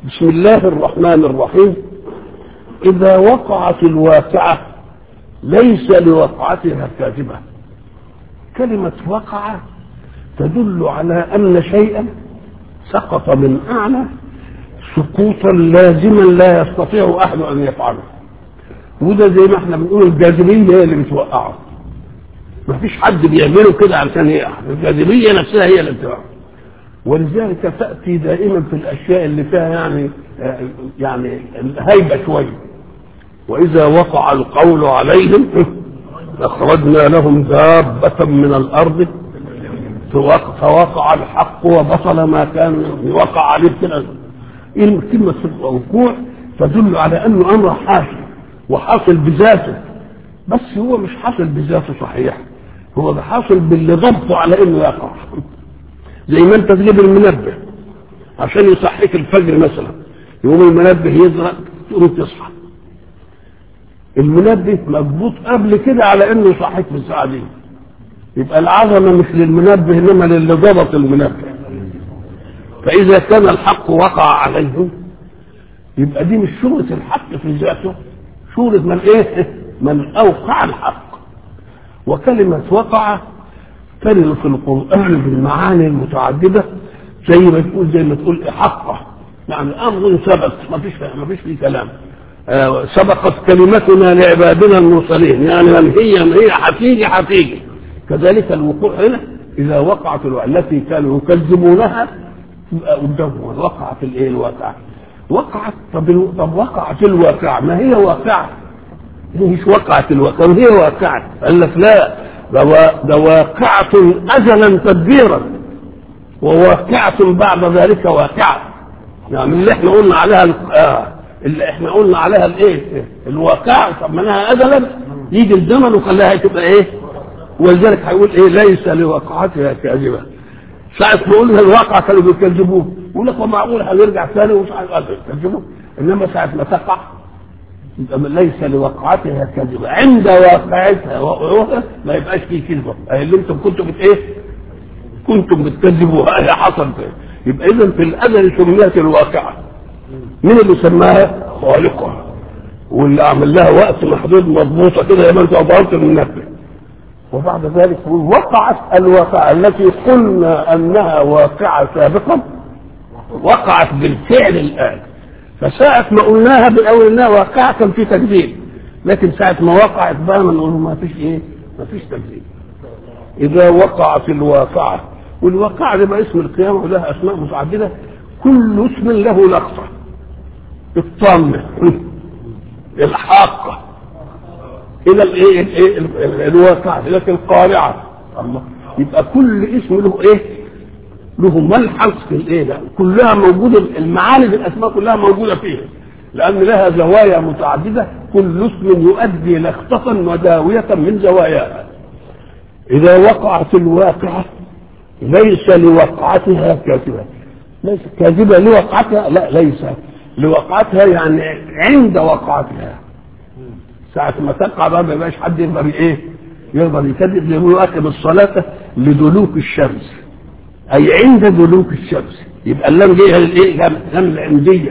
بسم الله الرحمن الرحيم إذا وقعت الواقعة ليس لوقعتها كاذبة كلمة وقع تدل على أن شيئا سقط من أعلى سقوطا لازما لا يستطيع أحد أن يفعله وده زي ما احنا بنقول الجاذبية هي اللي بتوقعه ما فيش حد بيعمله كده علشان يقع الجاذبية نفسها هي اللي بتوقعه ولذلك تأتي دائما في الأشياء اللي فيها يعني يعني هيبة شوية وإذا وقع القول عليهم أخرجنا لهم دابة من الأرض فوقع الحق وبطل ما كان وقع عليه كده كلمة الوقوع تدل على أنه أمر حاصل وحاصل بذاته بس هو مش حاصل بذاته صحيح هو ده حاصل باللي ضبطه على انه يقع زي ما انت تجيب المنبه عشان يصحيك الفجر مثلا يقوم المنبه يزرق تقوم تصحى المنبه مضبوط قبل كده على انه يصحيك في الساعه دي يبقى العظمه مش للمنبه انما للي ضبط المنبه فاذا كان الحق وقع عليهم يبقى دي مش شغلة الحق في ذاته شغلة من ايه من اوقع الحق وكلمة وقع ترد في القرآن بالمعاني المتعددة زي ما تقول زي ما تقول حقه يعني امر سبق ما فيش ما فيش فيه كلام آه سبقت كلمتنا لعبادنا المرسلين يعني من هي من هي هتيجي هتيجي كذلك الوقوع هنا اذا وقعت التي كانوا يكذبونها تبقى قدامهم وقعت الايه الواقعه وقعت طب طب وقعت الواقعه ما هي واقعه مش وقعت الواقعه هي واقعه قال لك لا ده واقعة أزلا تدبيرا وواقعة بعد ذلك واقعة يعني اللي احنا قلنا عليها آه اللي احنا قلنا عليها الايه الواقعة سميناها أزلا يجي الزمن وخلاها تبقى ايه ولذلك هيقول ايه ليس لوقعتها كاذبة ساعة ما قلنا الواقع كانوا بيكذبوه يقول لك ومعقول هنرجع ثاني ومش عارف يكذبوه انما ساعة ما تقع ليس لوقعتها كذبة عند واقعتها وقعها ما يبقاش فيه كذبة أي اللي انتم كنتم بت ايه كنتم بتكذبوها هي حصل فيه يبقى اذا في الازل سميت الواقعة مين اللي سماها خالقها واللي عمل لها وقت محدود مضبوطة كده زي ما انت ضربت المنبه وبعد ذلك يقول وقعت الواقعة التي قلنا انها واقعة سابقا وقعت بالفعل الان فساعة ما قلناها بالأول إنها واقعة كان في تكذيب لكن ساعة ما وقعت بقى ما نقول ما فيش إيه؟ ما فيش تكذيب إذا وقعت الواقعة والواقعة دي بقى اسم القيامة ولها أسماء متعددة كل اسم له لقطة الطامة الحاقة إلى الإيه الإيه الواقعة لكن القارعة الله يبقى كل اسم له إيه؟ له ملحظ في الايه ده كلها موجوده المعاني في الاسماء كلها موجوده فيها لان لها زوايا متعدده كل اسم يؤدي لخطة وداوية من زواياها اذا وقعت الواقعة ليس لوقعتها كاذبة ليس كاذبة لوقعتها لا ليس لوقعتها يعني عند وقعتها ساعة ما تقع بقى ما يبقاش حد يقدر ايه يقدر يكذب يقول اقم الصلاة لدلوك الشمس اي عند دلوك الشمس يبقى اللام جايه للايه لام العنديه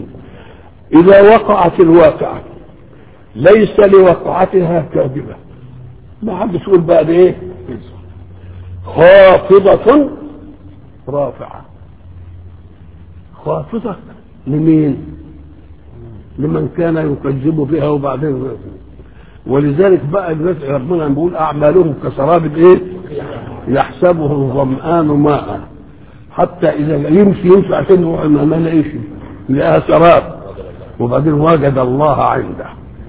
اذا وقعت الواقعه ليس لوقعتها كاذبه ما حد يقول بقى ايه خافضة رافعة خافضة لمين؟ لمن كان يكذب بها وبعدين ولذلك بقى الناس ربنا بيقول اعمالهم كسراب ايه؟ يحسبه الظمآن ماء حتى إذا يمشي يمشي عشان يروح ما لاقيش لقاها سراب وبعدين وجد الله عنده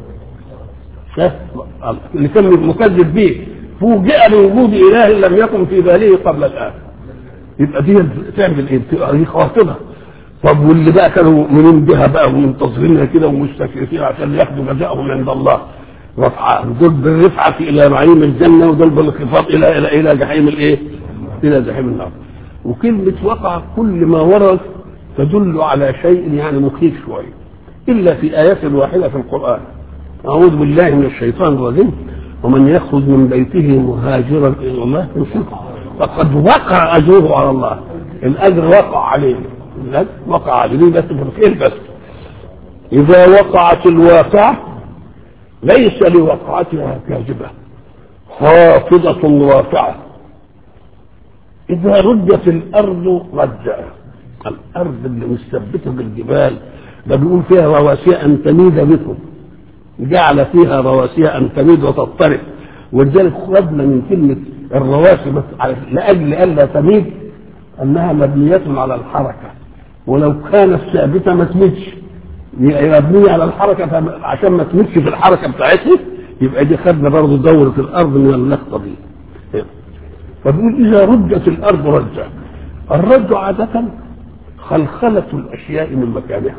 اللي كان مكذب به فوجئ بوجود إله لم يكن في باله قبل الآن يبقى دي تعمل ايه؟ دي خاطبة طب واللي بقى كانوا مؤمنين بها بقى ومنتظرينها كده ومستكثرين عشان ياخدوا جزاءهم عند الله رفعة دول بالرفعة إلى نعيم الجنة ودول بالانخفاض إلى إلى إلى جحيم الإيه؟ إلى جحيم النار. وكلمة وقع كل ما ورد تدل على شيء يعني مخيف شوية إلا في آيات واحدة في القرآن. أعوذ بالله من الشيطان الرجيم ومن يخرج من بيته مهاجرا إلى الله فقد وقع أجره على الله. الأجر وقع عليه لا وقع عليه بس في الخير بس إذا وقعت الواقعة ليس لوقعتها كاذبة خافضة رافعة إذا رجت الأرض رجا الأرض اللي مثبتة بالجبال ده بيقول فيها رواسي أن تميد بكم جعل فيها رواسي أن تميد وتضطرب ولذلك خدنا من كلمة الرواسي بس على- لأجل ألا تميد أنها مبنية على الحركة ولو كانت ثابتة ما تميدش هي مبنية على الحركة فم- عشان ما تميدش في الحركة بتاعتها يبقى دي خدنا برضه دورة الأرض من اللقطة دي فبيقول إذا رجت الأرض رجا الرج عادة خلخلة الأشياء من مكانها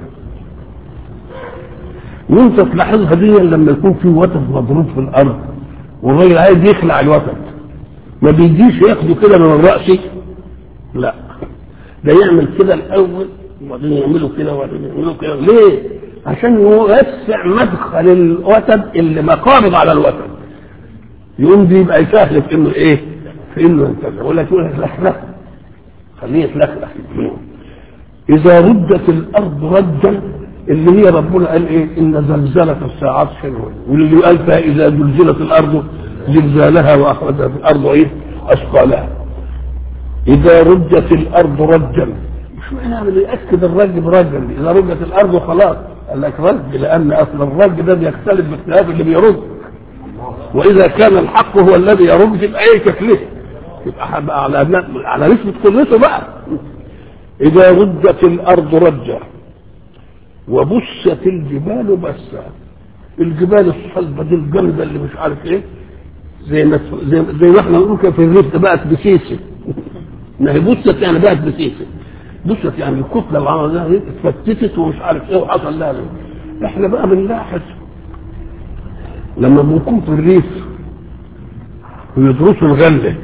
وانت تلاحظها دي لما يكون في وتد مضروب في الارض والراجل عايز يخلع الوتد ما بيجيش ياخده كده من الراس لا ده يعمل كده الاول وبعدين يعمله كده وبعدين يعمله كده ليه؟ عشان يوسع مدخل الوتد اللي مقابض على الوتد يقوم دي يبقى يسهل في انه ايه؟ في انه ينتزع يقول لك يقول لك لخلخ خليه يتلخلخ إذا ردت الأرض ردا اللي هي ربنا قال إيه إن زلزلة الساعات شيء واللي قال فيها إذا زلزلت الأرض زلزالها وأخرجت الأرض إيه أثقالها إذا رجت الأرض رجا مش معنى يأكد الرج برجا إذا رجت الأرض خلاص قال لك رج لأن أصل الرج ده بيختلف باختلاف اللي بيرج وإذا كان الحق هو الذي يرج يبقى إيه تكلفه يبقى هبقى على على نسبة قدرته بقى إذا رجت الأرض رجا وبست الجبال بسا الجبال الصلبة دي الجامدة اللي مش عارف إيه زي ما زي, زي ما احنا نقول كده في الريف بقت بسيسة ما هي بست يعني بقت بسيسة بست يعني الكتلة اللي عملناها دي اتفتتت ومش عارف إيه وحصل لها إيه. احنا بقى بنلاحظ لما بنكون في الريف ويدرسوا الغله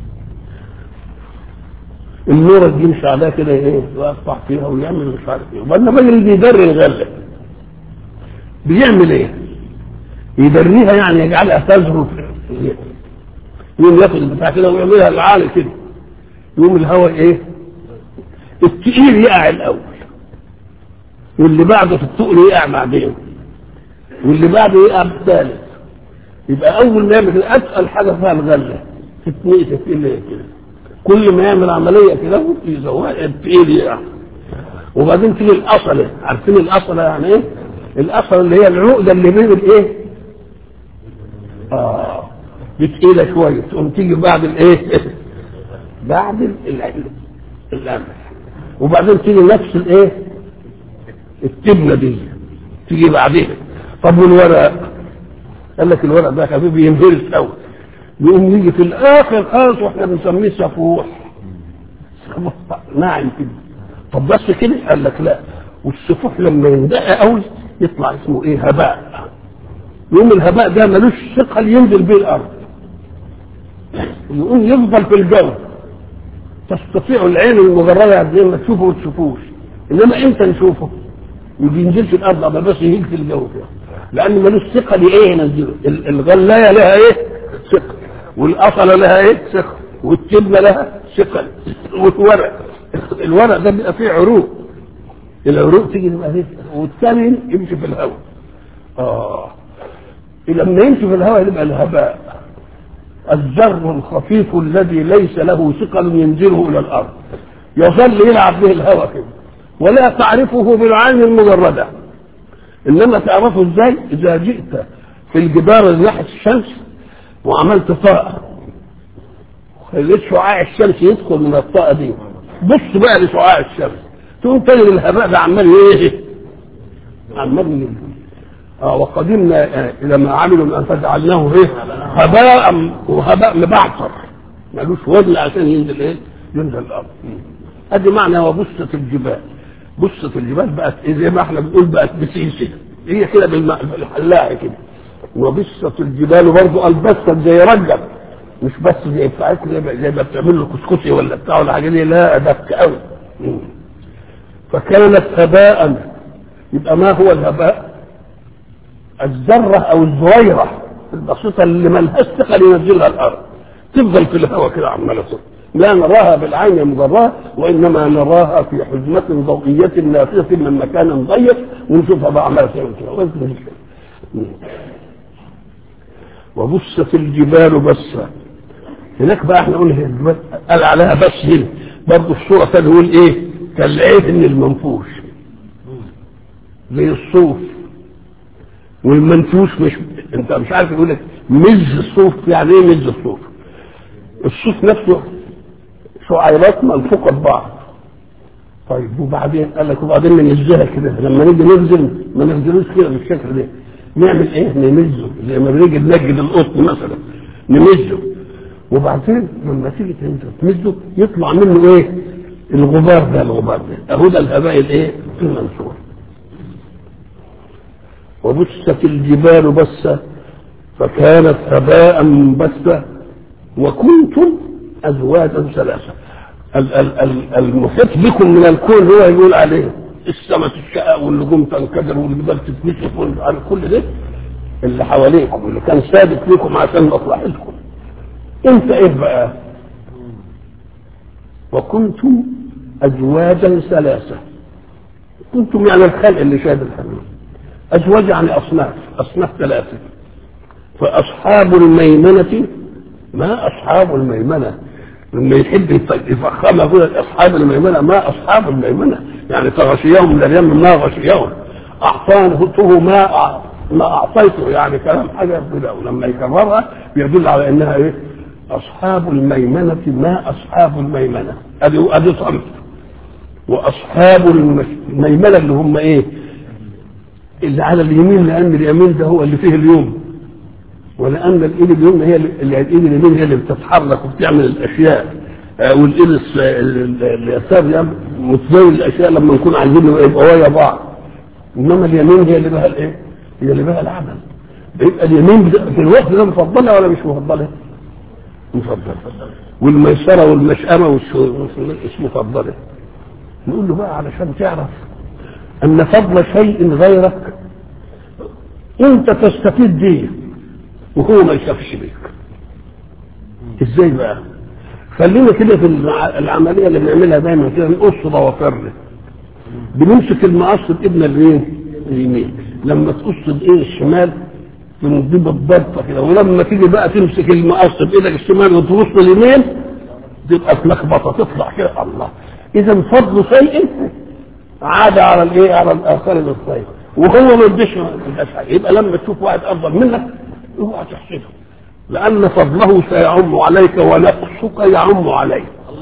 النورة دي يمشي عليها كده ايه ويقطع فيها ويعمل مش عارف ايه وبعدين الراجل اللي بيدري الغله بيعمل ايه؟ يدريها يعني يجعلها تزهر في يقوم ياخد البتاع كده ويعملها العالي كده يقوم الهواء ايه؟ التقيل يقع الاول واللي بعده في التقل يقع بعدين واللي بعده يقع بالثالث يبقى اول ما يعمل اتقل حاجه فيها الغله تتنقل تتقل كده كل ما يعمل عمليه كده يزوق التقيل يقع وبعدين تيجي الاصله عارفين الاصله يعني ايه؟ الاصله اللي هي العقده اللي بين الايه؟ اه بتقيله شويه تقوم تيجي بعد الايه؟ بعد الامل وبعدين تيجي نفس الايه؟ التبنه دي تيجي بعدين طب والورق؟ قال لك الورق ده خفيف ينهرس قوي يقوم يجي في الاخر خالص واحنا بنسميه سفوح ناعم كده طب بس كده قال لك لا والسفوح لما يندق قوي يطلع اسمه ايه هباء يقوم الهباء ده ملوش ثقل ينزل بيه الارض يقوم يفضل في الجو تستطيع العين المجرده قد ايه ما تشوفه وما تشوفوش انما امتى نشوفه؟ ما بينزلش الارض أما بس يجي في الجو كده لان ملوش ثقل ايه ينزله الغلايه لها ايه؟ ثقل والاصله لها ايه؟ ثقل والتبنه لها ثقل والورق الورق ده بيبقى فيه عروق العروق تيجي تبقى فيه والثاني يمشي في الهواء اه لما يمشي في الهواء يبقى الهباء الذر الخفيف الذي ليس له ثقل ينزله الى الارض يظل يلعب به الهواء كده ولا تعرفه بالعين المجرده انما تعرفه ازاي اذا جئت في الجبال ناحيه الشمس وعملت طاقه خليت شعاع الشمس يدخل من الطاقه دي بص بقى لشعاع الشمس تقوم تجد الهباء ده عمال ايه عمال ينزل اه وقدمنا الى ما عملوا من فجعلناه ايه هباء وهباء مبعثر ملوش وزن عشان ينزل ايه ينزل الارض ادي معنى وبست الجبال بست الجبال بقت إيه زي ما احنا بنقول بقت بسيسه هي كده بالحلاقه كده وبست الجبال برضه البست زي رجب مش بس زي بتاعتك زي ما بتعمل له كسكسي ولا بتاع ولا حاجه دي لا دك قوي فكانت هباء يبقى ما هو الهباء؟ الذره او الزويره البسيطه اللي ملهاش ثقل ينزلها الارض تفضل في الهواء كده عماله لا نراها بالعين المجراه وانما نراها في حزمه ضوئيه نافذه من مكان ضيق ونشوفها بقى عماله تعمل كده وبست الجبال بسا هناك بقى احنا قلنا الجبال قال عليها بس هنا برضه الصوره كان يقول ايه كالعهن المنفوش زي الصوف والمنفوش مش انت مش عارف يقول لك مز الصوف يعني ايه مز الصوف الصوف نفسه شعيرات ملفوقه ببعض طيب وبعدين قال لك وبعدين ننزلها كده لما نيجي ننزل ما ننزلوش كده بالشكل ده نعمل ايه نمزه زي ما بنيجي ننجد القطن مثلا نمزه وبعدين لما تيجي تنزل تمزه يطلع منه ايه الغبار ده الغبار ده اهو ده الهباء الايه المنثور وبست الجبال بسا فكانت هباء منبثا وكنتم ازواجا ثلاثه ال- ال- ال- المحيط بكم من الكون هو يقول عليه السماء تشقق والنجوم تنكدر والجبال تتنسف وال- كل ده اللي حواليكم اللي كان سابق لكم عشان مصلحتكم انت ايه بقى وكنتم ازواجا ثلاثه كنتم يعني الخلق اللي شاهد الحمام ازواج يعني اصناف اصناف ثلاثه فاصحاب الميمنه ما اصحاب الميمنه لما يحب يط- يفخمها يقول اصحاب الميمنه ما اصحاب الميمنه يعني تغشيهم من اليم ما غشيهم اعطانه ما أع- ما اعطيته يعني كلام حاجه كده ولما يكررها بيدل على انها ايه اصحاب الميمنه ما اصحاب الميمنه ادي ادي صنف واصحاب المش- الميمنه اللي هم ايه اللي على اليمين لان اليمين ده هو اللي فيه اليوم ولان الايد اليمنى هي اللي الايد اليمين هي اللي بتتحرك وبتعمل الاشياء آه، والايد الس- ال- ال- اليسار ده متزاوي الاشياء لما نكون عايزين يبقى ويا بعض انما اليمين هي اللي بها الايه؟ هي اللي بها العمل بيبقى اليمين بت- في الوقت ده مفضله ولا مش مفضله؟ مفضله والميسره والمشأمه والش- والش- مفضله نقول له بقى علشان تعرف ان فضل شيء غيرك انت تستفيد بيه وهو ما يشافش بيك ازاي بقى خلينا كده في الع- العمليه اللي بنعملها دايما كده نقص ضوافرنا بنمسك المقص بايدنا اليمين اليمين لما تقص بايد الشمال بنجيب الضبطه كده ولما تيجي بقى تمسك المقص بايدك الشمال وتبص اليمين تبقى في لخبطه تطلع كده الله اذا فضل شيء عاد على الايه على الاخر للخير وهو ما يديش يبقى لما تشوف واحد افضل منك اوعى تحسده لان فضله سيعم عليك ونقصك يعم عليك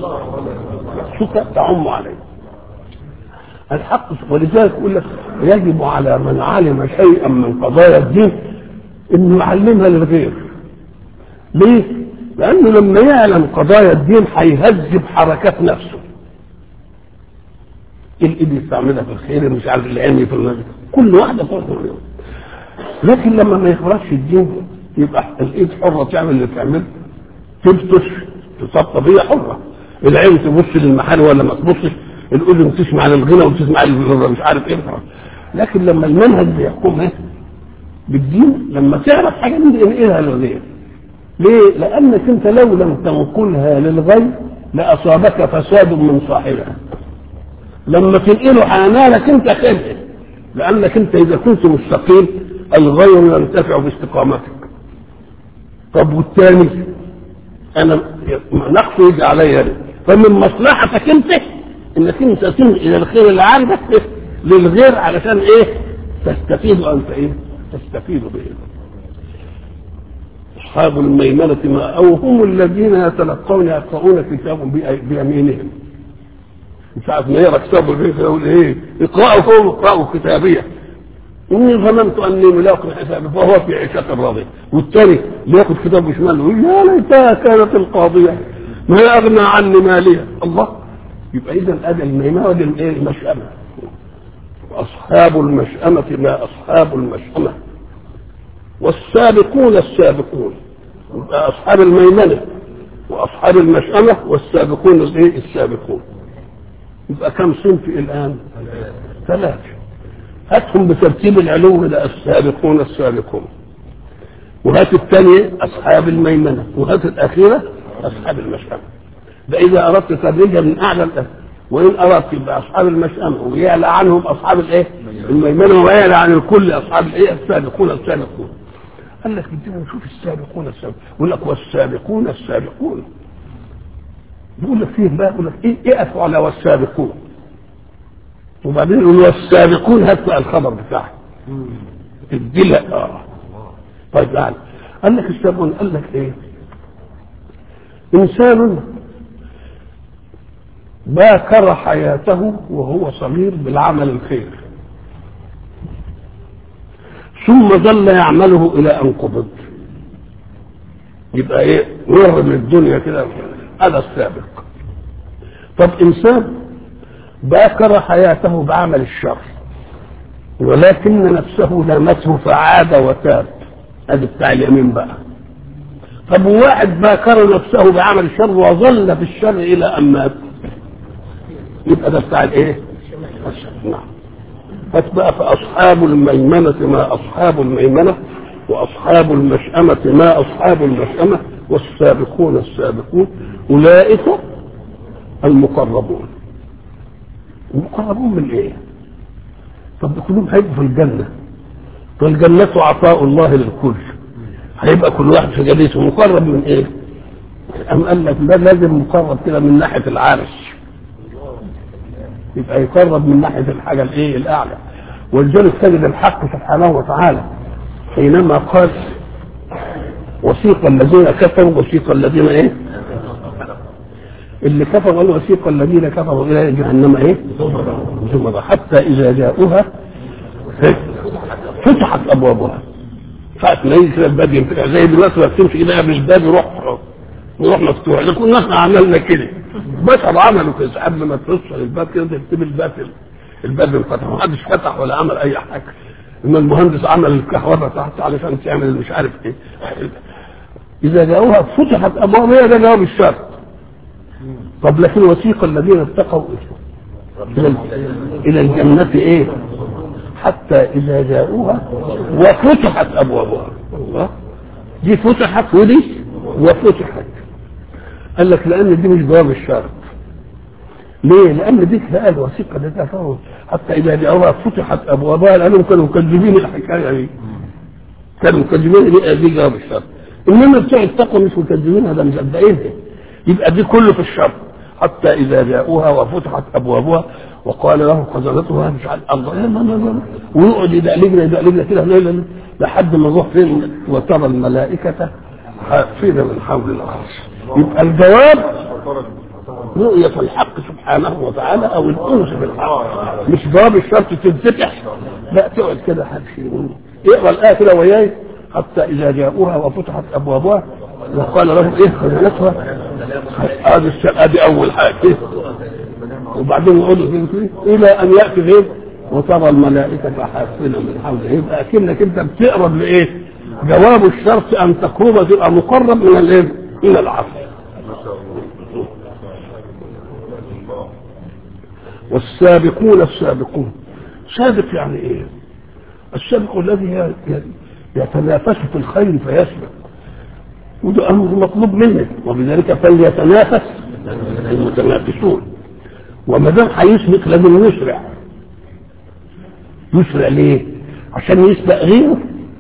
نقصك يعم عليك الحق ولذلك يقول لك يجب على من علم شيئا من قضايا الدين انه يعلمها للغير ليه؟ لانه لما يعلم قضايا الدين هيهذب حركات نفسه الايد يستعملها في الخير مش عارف العلم في النجم كل واحده فرق لكن لما ما يخرجش الدين يبقى الايد حره تعمل اللي تعمله تبطش تطبطب هي حره العين تبص للمحل ولا ما تبصش الاذن تسمع للغنى وتسمع لل- مش عارف ايه لكن لما المنهج بيحكمها بالدين لما تعرف حاجه من دي انقلها للغير ليه؟ لانك انت لو لم تنقلها للغير لاصابك فساد من صاحبها لما تنقله هينالك انت خير لانك انت اذا كنت مستقيم الغير ينتفع باستقامتك طب والثاني انا نقصه يجي عليا أنا. فمن مصلحتك انت انك انت تنقل الخير اللي عندك للغير علشان ايه تستفيد انت ايه تستفيد به اصحاب الميمنه ما او هم الذين يتلقون يقرؤون كتابهم بأي- بيمينهم مش عارف ما يقرا كتابه البيت يقول ايه اقرأوا فوق اقرأوا كتابيه اني ظننت اني ملاق حسابي فهو في عيشة راضية والثاني اللي ياخذ كتابه شمال يقول يا ليتها كانت القاضية ما اغنى عني مالية الله يبقى اذا ادى الميمنة ودي الايه المشأمة واصحاب المشأمة ما اصحاب المشأمة والسابقون السابقون يبقى اصحاب الميمنة واصحاب المشأمة والسابقون الايه السابقون يبقى كم صنف الان ثلاثة هاتهم بترتيب العلو ده السابقون السابقون وهات الثانية أصحاب الميمنة وهات الأخيرة أصحاب المشأمة ده اذا اردت تدريجها من اعلى الأهل. وان اردت يبقى اصحاب المشأمة ويعلى عنهم اصحاب الايه؟ الميمنة ويعلى عن الكل اصحاب الايه؟ السابقون السابقون. قال لك بدنا نشوف السابقون السابقون يقول لك والسابقون السابقون يقول لك فيه بقى يقول لك ايه اقفوا على والسابقون وبعدين يقول والسابقون هات بقى الخبر بتاعه الدلة اه طيب يعني قال لك السابقون قال لك ايه انسان باكر حياته وهو صغير بالعمل الخير ثم ظل يعمله الى ان قبض يبقى ايه مر من الدنيا كده هذا السابق طب انسان باكر حياته بعمل الشر ولكن نفسه لامته فعاد وتاب ادي بتاع اليمين بقى طب واحد باكر نفسه بعمل الشر وظل في الشر الى ان مات يبقى ده بتاع الايه؟ نعم فاتبع فاصحاب الميمنه ما اصحاب الميمنه واصحاب المشأمه ما اصحاب المشأمه والسابقون السابقون اولئك المقربون المقربون من ايه؟ طب ده كلهم هيبقوا في الجنه فالجنة عطاء الله للكل هيبقى كل واحد في جنته مقرب من ايه؟ أم قال لك ده لازم مقرب كده من ناحية العرش يبقى يقرب من ناحية الحاجة الايه الأعلى ولذلك تجد الحق سبحانه وتعالى حينما قال وسيق الذين كفروا وسيق الذين ايه؟ اللي كفروا قالوا وسيق الذين كفروا الى جهنم ايه؟ زمرا حتى اذا جاءوها فتحت ابوابها ساعة ما يجي كده الباب ينفتح زي دلوقتي ما بتمشي كده قبل الباب يروح يروح مفتوح ده كنا احنا عملنا كده بشر عملوا كده قبل ما توصل الباب كده تكتب الباب الباب انفتح ما حدش فتح ولا عمل اي حاجه اما المهندس عمل الكهرباء تحت علشان تعمل مش عارف ايه اذا جاءوها فتحت ابوابها ده جواب الشرط طب لكن وثيق الذين اتقوا الى الى الجنه ايه حتى إذا جاءوها وفتحت أبوابها الله دي فتحت ودي وفتحت قال لك لأن دي مش جواب الشرط ليه؟ لأن دي قال وثيقة دي كفروا حتى إذا جاءوها فتحت أبوابها لأنهم كانوا مكذبين الحكاية دي كانوا مكذبين دي, دي جواب الشرط إنما بتوع التقوى مش مكذبين هذا مصدقينها يبقى دي كله في الشرط حتى إذا جاءوها وفتحت أبوابها وقال له خزنتها مش عارف الله لا لا لا لا ويقعد يدقلجنا يدقلجنا كده لا لا لحد ما نروح فين وترى الملائكة حافين من حول العرش يبقى الجواب رؤية الحق سبحانه وتعالى أو الأنس بالحق مش جواب الشرط تنفتح لا تقعد كده حبشي اقرا الآية كده وياي حتى إذا جاءوها وفتحت أبوابها وقال لهم إيه خزنتها هذه هذه أول حاجة وبعدين يقول الى ان ياتي غير وترى الملائكه حافين من حوله يبقى اكنك انت بتقرب لايه؟ جواب الشرط ان تقرب تبقى مقرب من الايه؟ الى العصر. والسابقون السابقون سابق يعني ايه؟ السابق الذي يتنافس في الخير فيسبق وده امر مطلوب منك وبذلك فليتنافس المتنافسون وما دام هيسبق لازم يسرع يسرع ليه؟ عشان يسبق غيره؟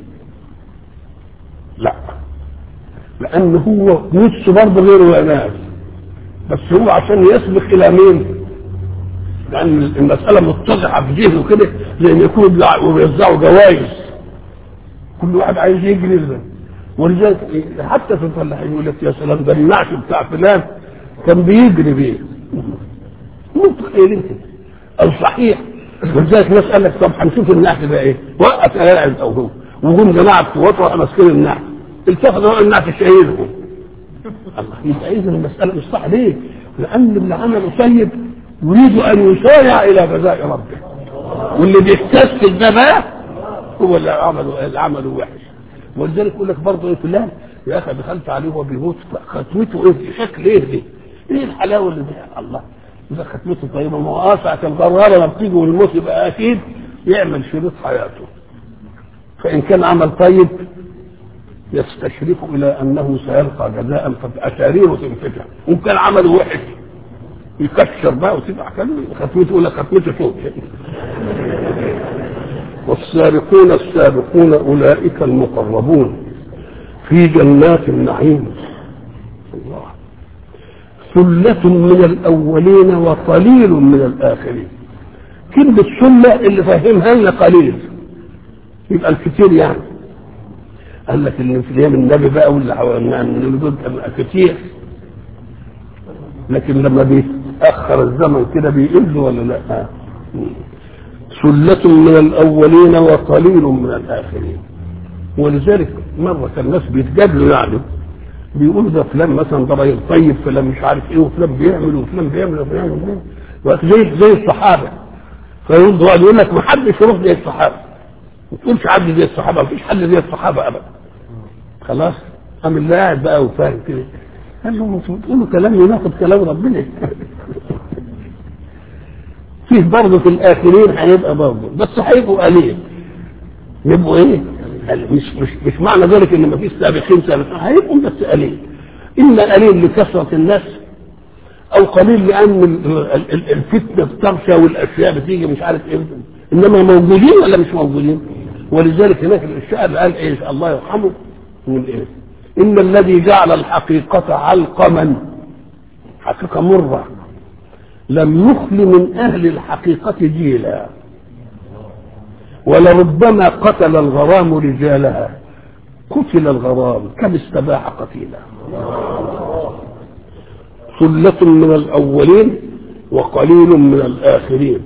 لا لأن هو نفسه برضه غيره ينال بس هو عشان يسبق إلى مين؟ لأن المسألة متضحة في ذهنه كده زي ما يكونوا بيوزعوا جوائز كل واحد عايز يجري ده ولذلك حتى في الفلاحين يقول لك يا سلام ده النعش بتاع فلان كان بيجري بيه متخيلين كده او صحيح ولذلك الناس قال لك طب هنشوف النحت ده ايه وقف قاعد او هو وجم جماعه قوات راحوا ماسكين النحت التفت النحت شايلهم الله يبقى اذا المساله مش صح ليه؟ لان اللي عمله طيب يريد ان يسارع الى جزاء ربه واللي بيستسهل ده بقى هو اللي عمله اللي عمله وحش ولذلك يقول لك برضه ايه فلان يا اخي دخلت عليه وهو بيموت ختمته ايه شكل ايه دي؟ ايه الحلاوه اللي دي الله اذا ختمته طيبه ما هو ساعه الغراره لما بتيجي والموت يبقى اكيد يعمل شريط حياته فان كان عمل طيب يستشرف الى انه سيلقى جزاء فاشاريره تنفتح وان كان عمله وحش يكشر بقى وتبقى كده ختمته يقول لك ختمته صوت والسابقون السابقون اولئك المقربون في جنات النعيم الله ثلة من الأولين وقليل من الآخرين كلمة ثلة اللي فاهمها لنا قليل يبقى الكثير يعني قال لك ان في ايام النبي بقى واللي من دول كتير لكن لما بيتاخر الزمن كده بيقل ولا لا ثلة من الأولين وقليل من الآخرين ولذلك مرة كان الناس بيتجادلوا يعني بيقولوا ده فلان مثلا ده راجل طيب فلان مش عارف ايه وفلان بيعمل وفلان بيعمل وفلان بيعمل وقت زي زي الصحابة فيقول واحد يقول لك ما حدش يروح زي الصحابة ما تقولش حد زي الصحابة ما فيش حد زي الصحابة أبدا خلاص قام اللي قاعد بقى وفاهم كده قال له تقولوا كلام يناقض كلام ربنا فيه برضه في الاخرين هيبقى برضه بس هيبقوا قليل يبقوا ايه؟ مش مش مش معنى ذلك ان ما فيش سابقين سابقين هيبقوا بس قليل اما قليل لكثره الناس او قليل لان الفتنه بتغشى والاشياء بتيجي مش عارف ايه انما موجودين ولا مش موجودين؟ ولذلك هناك الشاعر قال ايه الله يرحمه يقول ايه؟ ان الذي جعل الحقيقه علقما حقيقه مره لم يخل من أهل الحقيقة جيلا ولربما قتل الغرام رجالها قتل الغرام كم استباح قتيلا ثلة من الأولين وقليل من الآخرين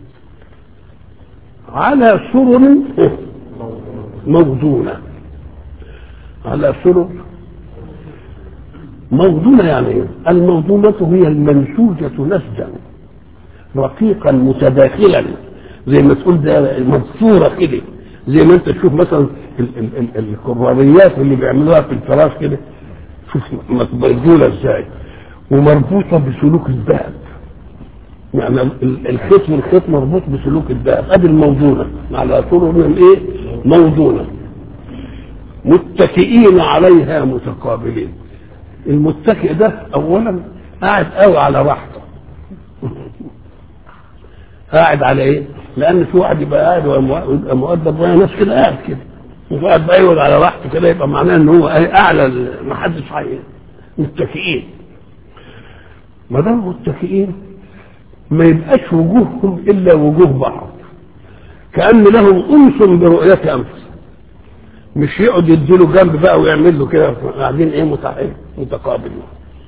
على سرر موضونة على سرر موضونة يعني ايه؟ الموضونة هي المنسوجة نسجا رقيقا متداخلا زي ما تقول ده مبثورة كده زي ما انت تشوف مثلا الكراريات اللي بيعملوها في الفراش كده شوف مبذولة ازاي ومربوطة بسلوك الذهب يعني الخيط والخيط مربوط بسلوك الذهب ادي الموضونة على سرر من ايه؟ موضونة متكئين عليها متقابلين المتكئ ده اولا قاعد قوي على راحته قاعد على ايه؟ لان في واحد يبقى قاعد ويبقى مؤدب وهي ناس كده قاعد كده وقاعد بقى يقعد على راحته كده يبقى معناه ان هو اعلى ما حدش متكئين ما دام متكئين ما يبقاش وجوههم الا وجوه بعض كان لهم انس برؤيه انفسهم مش يقعد يديله جنب بقى ويعمل له كده قاعدين ايه متقابلين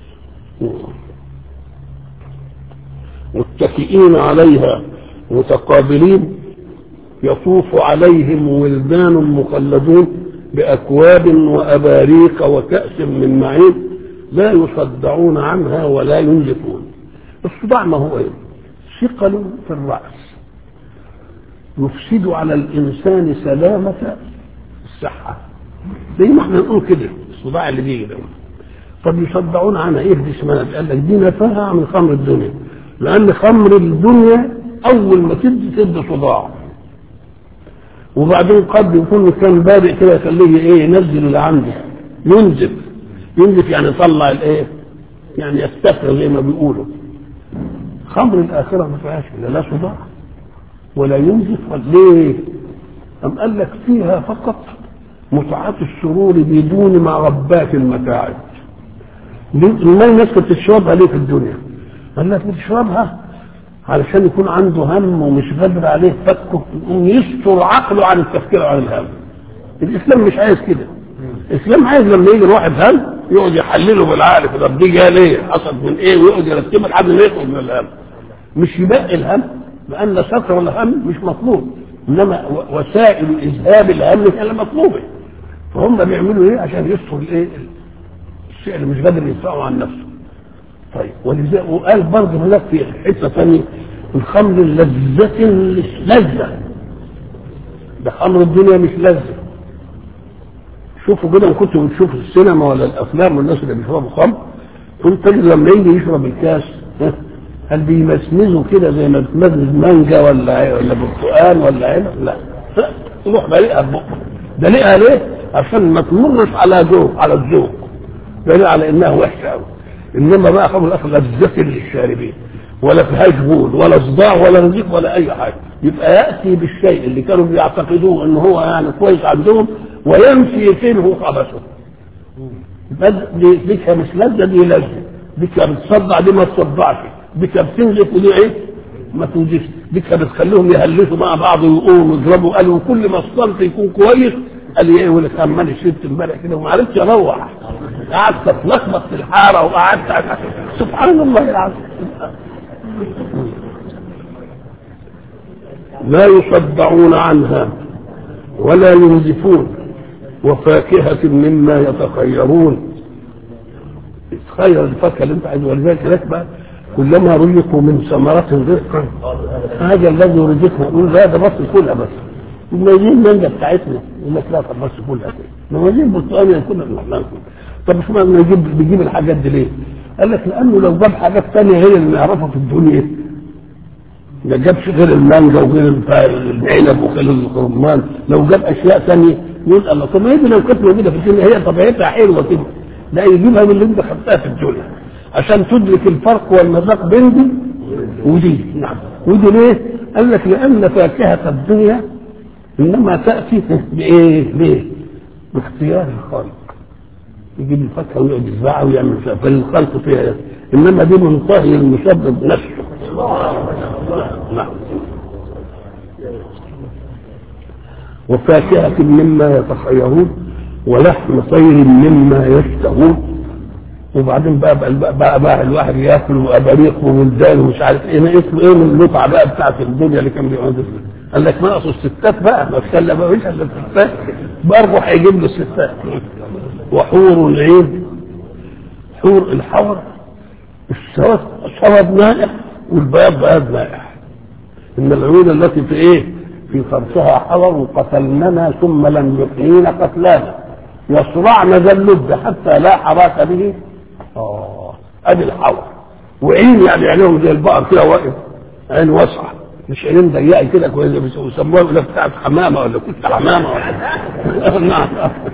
متكئين عليها متقابلين يطوف عليهم ولدان مخلدون بأكواب وأباريق وكأس من معين لا يصدعون عنها ولا ينزفون الصداع ما هو ايه ثقل في الرأس يفسد على الإنسان سلامة الصحة زي ما احنا نقول كده الصداع اللي بيجي ده طب يصدعون عنها ايه دي اسمها قال لك دي نفاهة من خمر الدنيا لأن خمر الدنيا أول ما تدي تدي صداع وبعدين قد يكون كان بادئ كده يخليه ايه ينزل اللي عنده ينزف ينزف يعني يطلع الايه يعني يستفرغ زي ما بيقولوا خمر الآخرة ما فيهاش لا لا صداع ولا ينزف ولا ليه؟ أم قال لك فيها فقط متعة السرور بدون معربات المتاعب الماء الناس كانت تشربها ليه في الدنيا؟ قال لك بتشربها علشان يكون عنده هم ومش قادر عليه فكه يقوم يستر عقله عن التفكير عن الهم الاسلام مش عايز كده الاسلام عايز لما يجي الواحد هم يقعد يحلله بالعقل كده دي جايه ليه حصل من ايه ويقعد يرتبها لحد ما يخرج من الهم مش يبقي الهم لان ستر الهم مش مطلوب انما وسائل اذهاب الهم هي المطلوبه فهم بيعملوا ايه عشان يستروا الايه الشيء اللي مش قادر يدفعه عن نفسه طيب ولذلك وقال برضه هناك في حته ثانيه الخمر لذة لذة ده خمر الدنيا مش لذة شوفوا كده كنتوا بتشوفوا السينما ولا الافلام والناس اللي بيشربوا خمر كنت تجد لما يجي يشرب الكاس هل بيمسمزوا كده زي ما بتمزز مانجا ولا ولا برتقال ولا عنب لا يروح بقى بقه ده لقها ليه؟ عشان ما تمرش على ذوق على الذوق دليل على انها وحشه قوي انما بقى خمر الاخر لذة للشاربين ولا فيهاش بول ولا صداع ولا نزيف ولا اي حاجه يبقى ياتي بالشيء اللي كانوا بيعتقدوه ان هو يعني كويس عندهم وينفي فيه خبثه دي ديك مش لذة دي لذة ديك بتصدع دي ما تصدعش ديك بتنزف ودي ايه ما تنزفش ديك بتخليهم يهلسوا مع بعض ويقوموا ويضربوا قالوا كل ما الصمت يكون كويس قال لي ايه يقول لك اما انا شربت امبارح كده وما عرفتش اروح قعدت اتلخبط في الحاره وقعدت سبحان الله العظيم لا يصدعون عنها ولا ينزفون وفاكهة مما يتخيرون تخير الفاكهة اللي انت عايز ولذلك لك بقى كلما رزقوا من ثمرات رزقا هذا الذي رزقنا نقول لا ده بس كلها بس موازين المانجا بتاعتنا يقول لك لا طب بس كلها كده موازين البرتقال كلها نحن طب مش معنى يجيب بيجيب الحاجات دي ليه؟ قال لك لانه لو جاب حاجات ثانيه غير اللي نعرفها في الدنيا ما جابش غير المانجا وغير العنب وغير الرمان لو جاب اشياء ثانيه يقول الله طب ما هي لو كانت موجوده في الدنيا هي طبيعتها حلوه كده لا يجيبها من اللي انت خدتها في الدنيا عشان تدرك الفرق والمذاق بين دي ودي نعم ودي ليه؟ قال لك لان فاكهه الدنيا انما تاتي بايه؟ ليه؟ باختيار الخالق يجيب الفاكهه ويقعد يزرعها ويعمل فيها فالخلق فيها انما دي منطهي المسبب نفسه نعم وفاكهة مما يتخيرون ولحم طير مما يشتهون وبعدين بقى بقى, بقى, بقى, بقى الواحد ياكل واباريق وولدان ومش عارف ايه اسمه ايه من المتعه بقى بتاعت الدنيا اللي كان بيقعد قال لك ما اصل الستات بقى ما اتكلم بقى مش الا الستات برضه هيجيب له الستات وحور العين حور الحور السواد سواد نائح والبياض بياض نائح ان العيون التي في ايه في فرسها حور وقتلننا ثم لم يحيينا قتلانا يصرعن ذا اللب حتى لا حراك به اه ادي الحور وعين يعني عينهم زي البقر كده واقف عين واسعه مش عينين ضيقه كده كويس بيسموها ولا بتاعت حمامه ولا كنت حمامه ولا نعم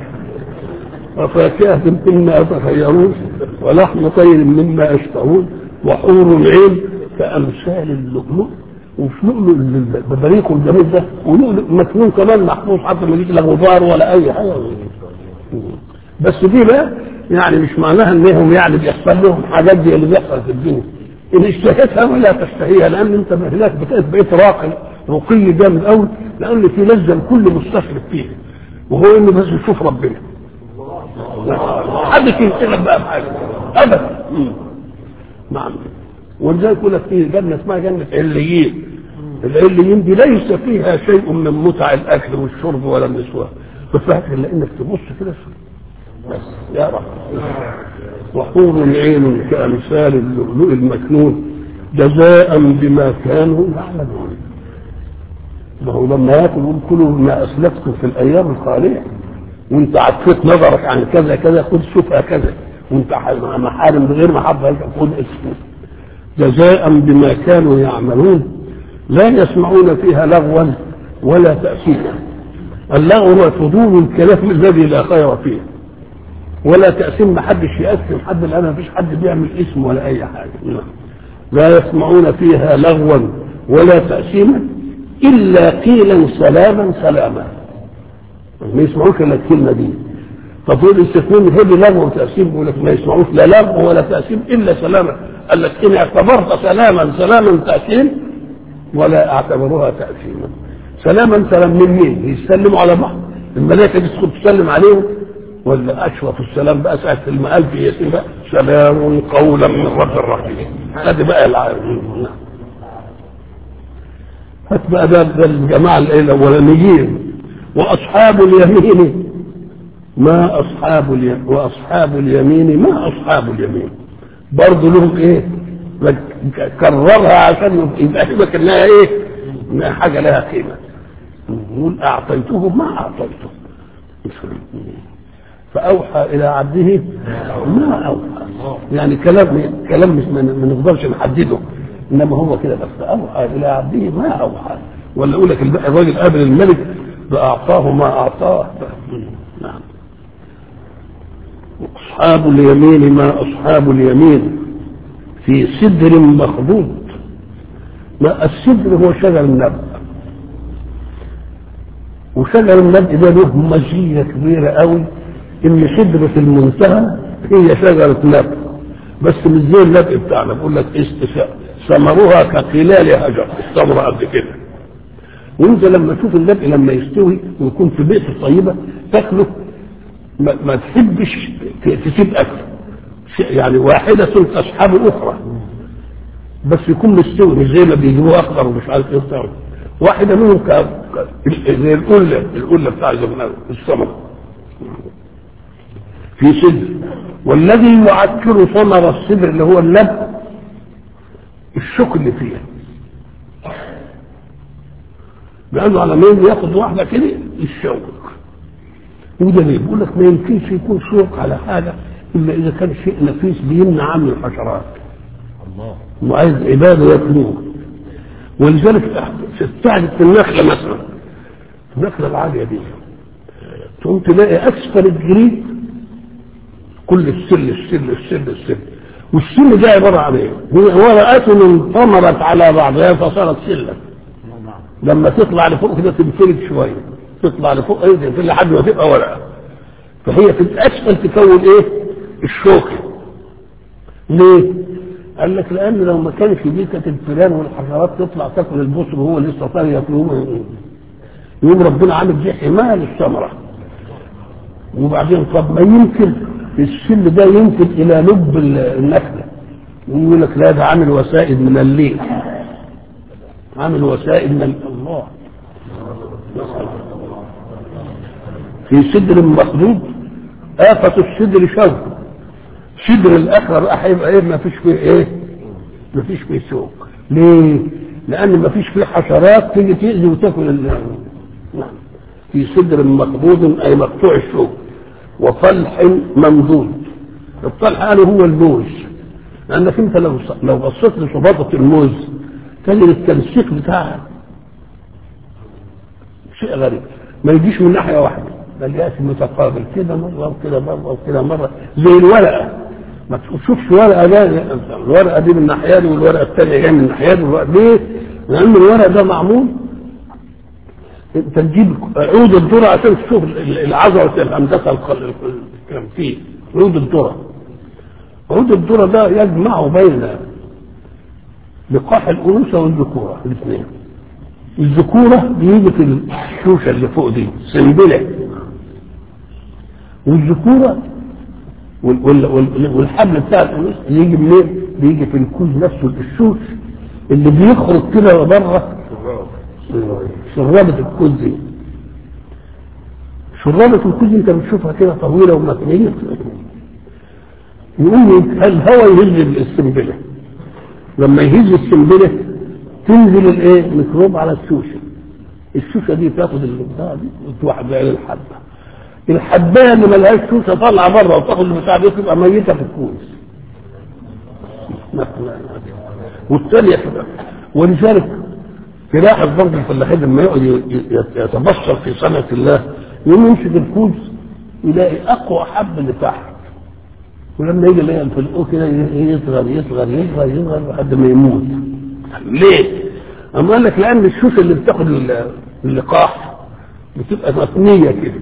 وفاكهة مما يتخيرون ولحم طير مما يشتهون وحور العين كأمثال اللؤلؤ وفي لؤلؤ البريق الجميل ده ولؤلؤ مكنون كمان محفوظ حتى ما يجيش لا غبار ولا أي حاجة بس دي بقى يعني مش معناها انهم يعني بيحصل لهم حاجات دي اللي بيحصل في الدنيا ان اشتهيتها ولا تشتهيها لان انت هناك بقيت بقيت راقي رقي جامد قوي لان في لذه الكل مستشرف فيها وهو انه بس يشوف ربنا حدش ينشغل بقى بحاجه ابدا نعم ولذلك يقول لك في جنه اسمها جنه عليين العليين دي ليس فيها شيء من متع الاكل والشرب ولا النسوان بفاكر الا انك تبص كده بس يا رب وحور عين كامثال اللؤلؤ المكنون جزاء بما كانوا يعملون ما هو لما ياكل يقول كلوا ما اسلفتم في الايام الخاليه وانت عطيت نظرك عن كذا كذا خد شوفها كذا وانت محارم بغير محبه خد اسمه جزاء بما كانوا يعملون لا يسمعون فيها لغوا ولا تأثيما اللغو هو فضول الكلام الذي لا خير فيه ولا تأثيم ما حدش يأثم حد الآن ما فيش حد بيعمل اسم ولا أي حاجة لا يسمعون فيها لغوا ولا تأثيما إلا قيلا سلاما سلاما ما يسمعوش الا الكلمه دي طب دول الاستثناء هي لغو وتأثيم يقول لك ما يسمعوش لا لغو ولا تأثيم إلا سلاما قال لك إن اعتبرت سلاما سلاما تأثيم ولا اعتبروها تأثيما سلاما سلام من مين؟ يسلموا على بعض الملائكة تدخل تسلم عليهم ولا أشرف السلام بقى ساعة المقال في ياسين بقى سلام قولا من رب الرحيم هذه بقى العالم هات بقى ده الجماعة الأولانيين وأصحاب اليمين ما أصحاب اليمين وأصحاب اليمين ما أصحاب اليمين برضه لهم إيه كررها عشان يبقى يبقى انها ايه؟ انها حاجه لها قيمه. نقول اعطيته ما اعطيته. فاوحى الى عبده ما اوحى. يعني كلام كلام مش ما نقدرش نحدده انما هو كده بس اوحى الى عبده ما اوحى. ولا اقول لك الراجل قابل الملك باعطاه ما اعطاه. نعم. أصحاب اليمين ما أصحاب اليمين في سدر مخضود ما السدر هو شجر النبأ وشجر النبأ ده له مزية كبيرة قوي إن سدرة المنتهى هي شجرة نبأ بس مش زي النبأ بتاعنا بقول لك استشاء ثمرها كقلال هجر الثمرة قد كده وانت لما تشوف النبأ لما يستوي ويكون في بيئة طيبة تاكله ما, ما تحبش تسيب اكله يعني واحدة تصحب اخرى بس يكون مستوي مش زي ما بيجيبوه اخضر ومش عارف ايه بتاعه واحدة منهم ك... ك... زي القلة القلة بتاع زمان الثمر في سدر والذي يعكر ثمر السدر اللي هو اللب الشوك اللي فيها لانه على ما ياخد واحده كده الشوك وده ليه؟ بيقول لك ما يمكنش يكون شوك على حاجه الا اذا كان شيء نفيس بيمنع عنه الحشرات الله وعايز عباده ياكلوه ولذلك تستعجب في النخله مثلا النخله العاليه دي تقوم تلاقي اسفل الجريد كل السل السل السل السل والسل ده عباره عن ايه؟ هي ورقاته انطمرت على بعضها فصارت سله نعم لما تطلع لفوق كده تنفرد شويه تطلع لفوق ايه تنفرد لحد ما تبقى ورقه فهي في الاسفل تكون ايه؟ الشوكه ليه؟ قال لك لان لو ما كانش دي كانت الفيران والحشرات تطلع تاكل البصر وهو لسه طري ياكلوه يقوم ربنا عامل دي حمايه للثمره وبعدين طب ما يمكن السل ده يمكن الى لب النخله يقول لك لا ده عامل وسائد من الليل عامل وسائل من الله في سدر مخدود آفة السدر شوك سدر الآخر بقى هيبقى إيه ما فيش فيه إيه؟ ما فيش فيه شوك ليه؟ لأن ما فيش فيه حشرات تيجي تأذي وتاكل ال نعم. في سدر مخدود أي مقطوع الشوك وطلح ممدود الطلح قالوا هو الموز لأنك أنت لو لو بصيت لصباطة الموز تجد التنسيق بتاعها شيء غريب ما يجيش من ناحيه واحده بل ياتي متقابل كده مره وكده مره وكده مره زي الورقه ما تشوفش ورقه ده الورقه دي من الناحيه دي والورقه الثانيه جايه من الناحيه دي والورقة ليه؟ لان الورق ده معمول انت تجيب عود الذره عشان تشوف العذره الهندسه الكلام فيه عود الذره عود الذره ده يجمع بين لقاح الانوثه والذكوره الاثنين الذكوره بيجي في الشوشه اللي فوق دي سنبله والذكوره وال- وال- وال- والحبل بتاع الانوثه يجي منين؟ بيجي في الكوز نفسه الشوش اللي بيخرج كده بره شرابة الكوز دي شرابة الكوز انت بتشوفها كده طويلة ومتنية يقوم الهواء يهز السنبله لما يهز السنبله تنزل الايه ميكروب على الشوشه الشوشه دي تاخد البتاع دي وتروح بيها للحبه الحبايه اللي ملهاش شوشه طالعه بره وتاخد البتاع دي تبقى ميته في الكوز والثانيه كده ولذلك تلاحظ برضه الفلاحين لما يقعد ي- ي- يتبصر في صنعه الله يقوم يمسك الكوز يلاقي اقوى حب اللي تحت ولما يجي يلاقي الفلقوه كده يصغر يصغر يصغر يصغر لحد ما يموت ليه؟ أما قال لك لأن الشوشة اللي بتاخد ال- اللقاح بتبقى متنية كده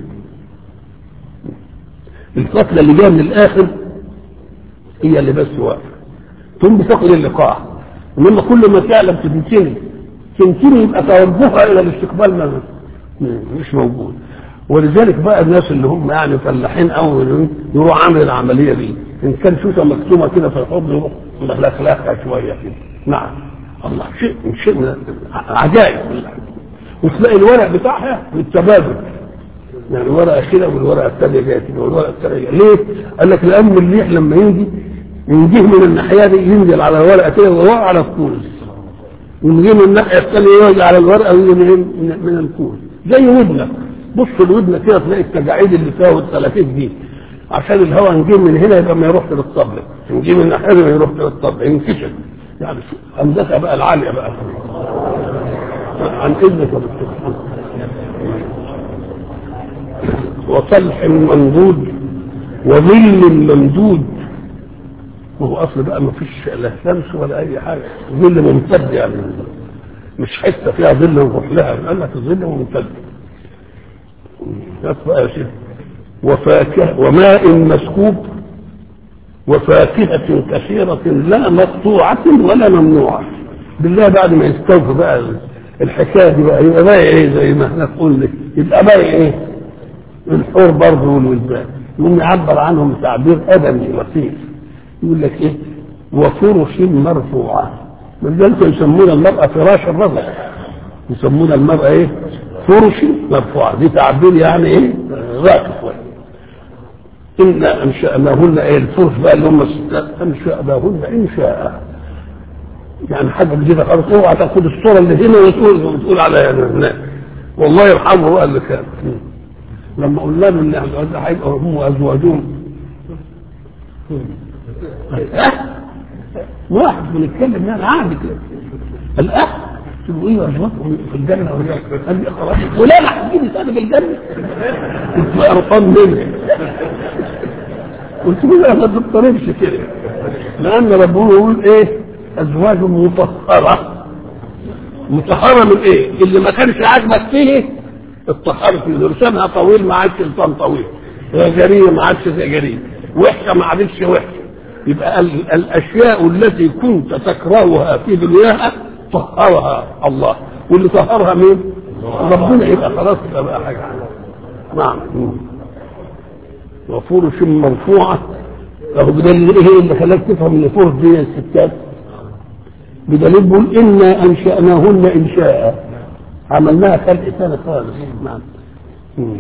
الفتلة اللي جاية من الآخر هي اللي بس واقفة ثم بتاخد اللقاح إنما كل ما تعلم تنتني تنتني يبقى توجهها إلى الاستقبال ما مش موجود ولذلك بقى الناس اللي هم يعني فلاحين او يروح عامل العمليه دي ان كان شوشه مكتومه كده في الحوض يروح ملخلخها شويه كده نعم الله شيء شيء من عجائب وتلاقي الورق بتاعها بالتبادل يعني ورقه كده والورقه الثانيه جايه كده والورقه الثانيه جايه ليه؟ قال لك لان الريح لما يجي يجيه من الناحيه دي ينزل على الورقه كده ويقع على الكوز ونجي من الناحيه الثانيه يجي على الورقه ويجي من من- من الكوز زي ودنك بص الودنه كده تلاقي التجاعيد اللي فيها والتلافيف دي عشان الهواء نجي من هنا يبقى ما يروحش للطبل نجي من الناحيه دي ما يروحش للطبل ينكشف يعني شو- هندسه بقى العاليه بقى عن اذنك يا دكتور وطلح منضود وظل ممدود وهو اصل بقى ما فيش لا شمس ولا اي حاجه ظل ممتد يعني مش حته فيها ظل نروح لها قال لك الظل ممتد هات بقى يا سيدي وفاكهه وماء مسكوب وفاكهة كثيرة لا مقطوعة ولا ممنوعة بالله بعد ما يستوفي بقى الحكاية دي بقى يبقى باقي ايه زي ما احنا قلنا يبقى باقي ايه الحور برضه والولدان يقوم يعبر عنهم تعبير ادبي لطيف يقول لك ايه وفرش مرفوعة ولذلك يسمون المرأة فراش الرجل يسمون المرأة ايه فرش مرفوعة دي تعبير يعني ايه راكب إنا أنشأناهن إيه الفرس بقى اللي هم الستات أنشأناهن إنشاء يعني حاجة جديدة خالص اوعى تاخد الصورة اللي هنا وتقول وتقول عليها هناك والله يرحمه هو اللي كان لما قلنا له ان هيبقى هم وازواجهم واحد بنتكلم يعني عادي كده الأخ قلت له ايه وازواجهم في الجنة قال لي خلاص ولا لا هتجيبي تاني في الجنة كنت قرفان منه قلت له لا ما تضطربش كده لان ربنا يقول ايه ازواج مطهره مطهره من ايه اللي ما كانش عاجبك فيه الطهاره فيه لسانها طويل ما عادش لسان طويل جريمه ما عادش جريمه وحشه ما عادش وحشه يبقى ال- الاشياء التي كنت تكرهها في دنياها طهرها الله واللي طهرها مين؟ ربنا يبقى خلاص يبقى بقى حاجه نعم وفرش مرفوعة أهو بدليل إيه اللي خلاك تفهم إن فرش دي الستات بدليل بيقول إنا أنشأناهن إنشاء عملناها خلق ثاني خالص نعم مم.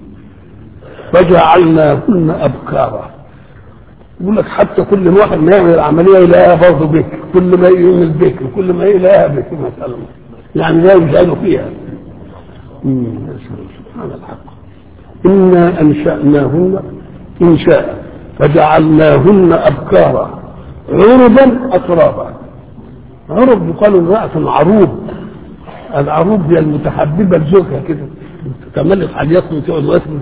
فجعلناهن أبكارا يقول لك حتى كل واحد ما يعمل العملية يلاقيها برضه بكر كل ما يعمل بكر كل ما يلاقيها بكر مثلا يعني لا يجعلوا فيها مم. سبحان الحق إنا أنشأناهن إنشاء فجعلناهن أبكارا عربا أترابا عرب يقال امرأة عروب العروب هي المتحببة لزوجها كده تملك حاجات وتقعد واسمه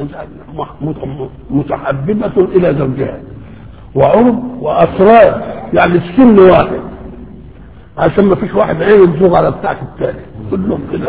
متحببة إلى زوجها وعرب وأسرار يعني السن واحد عشان ما فيش واحد عين يزوغ على بتاعت الثاني كلهم كده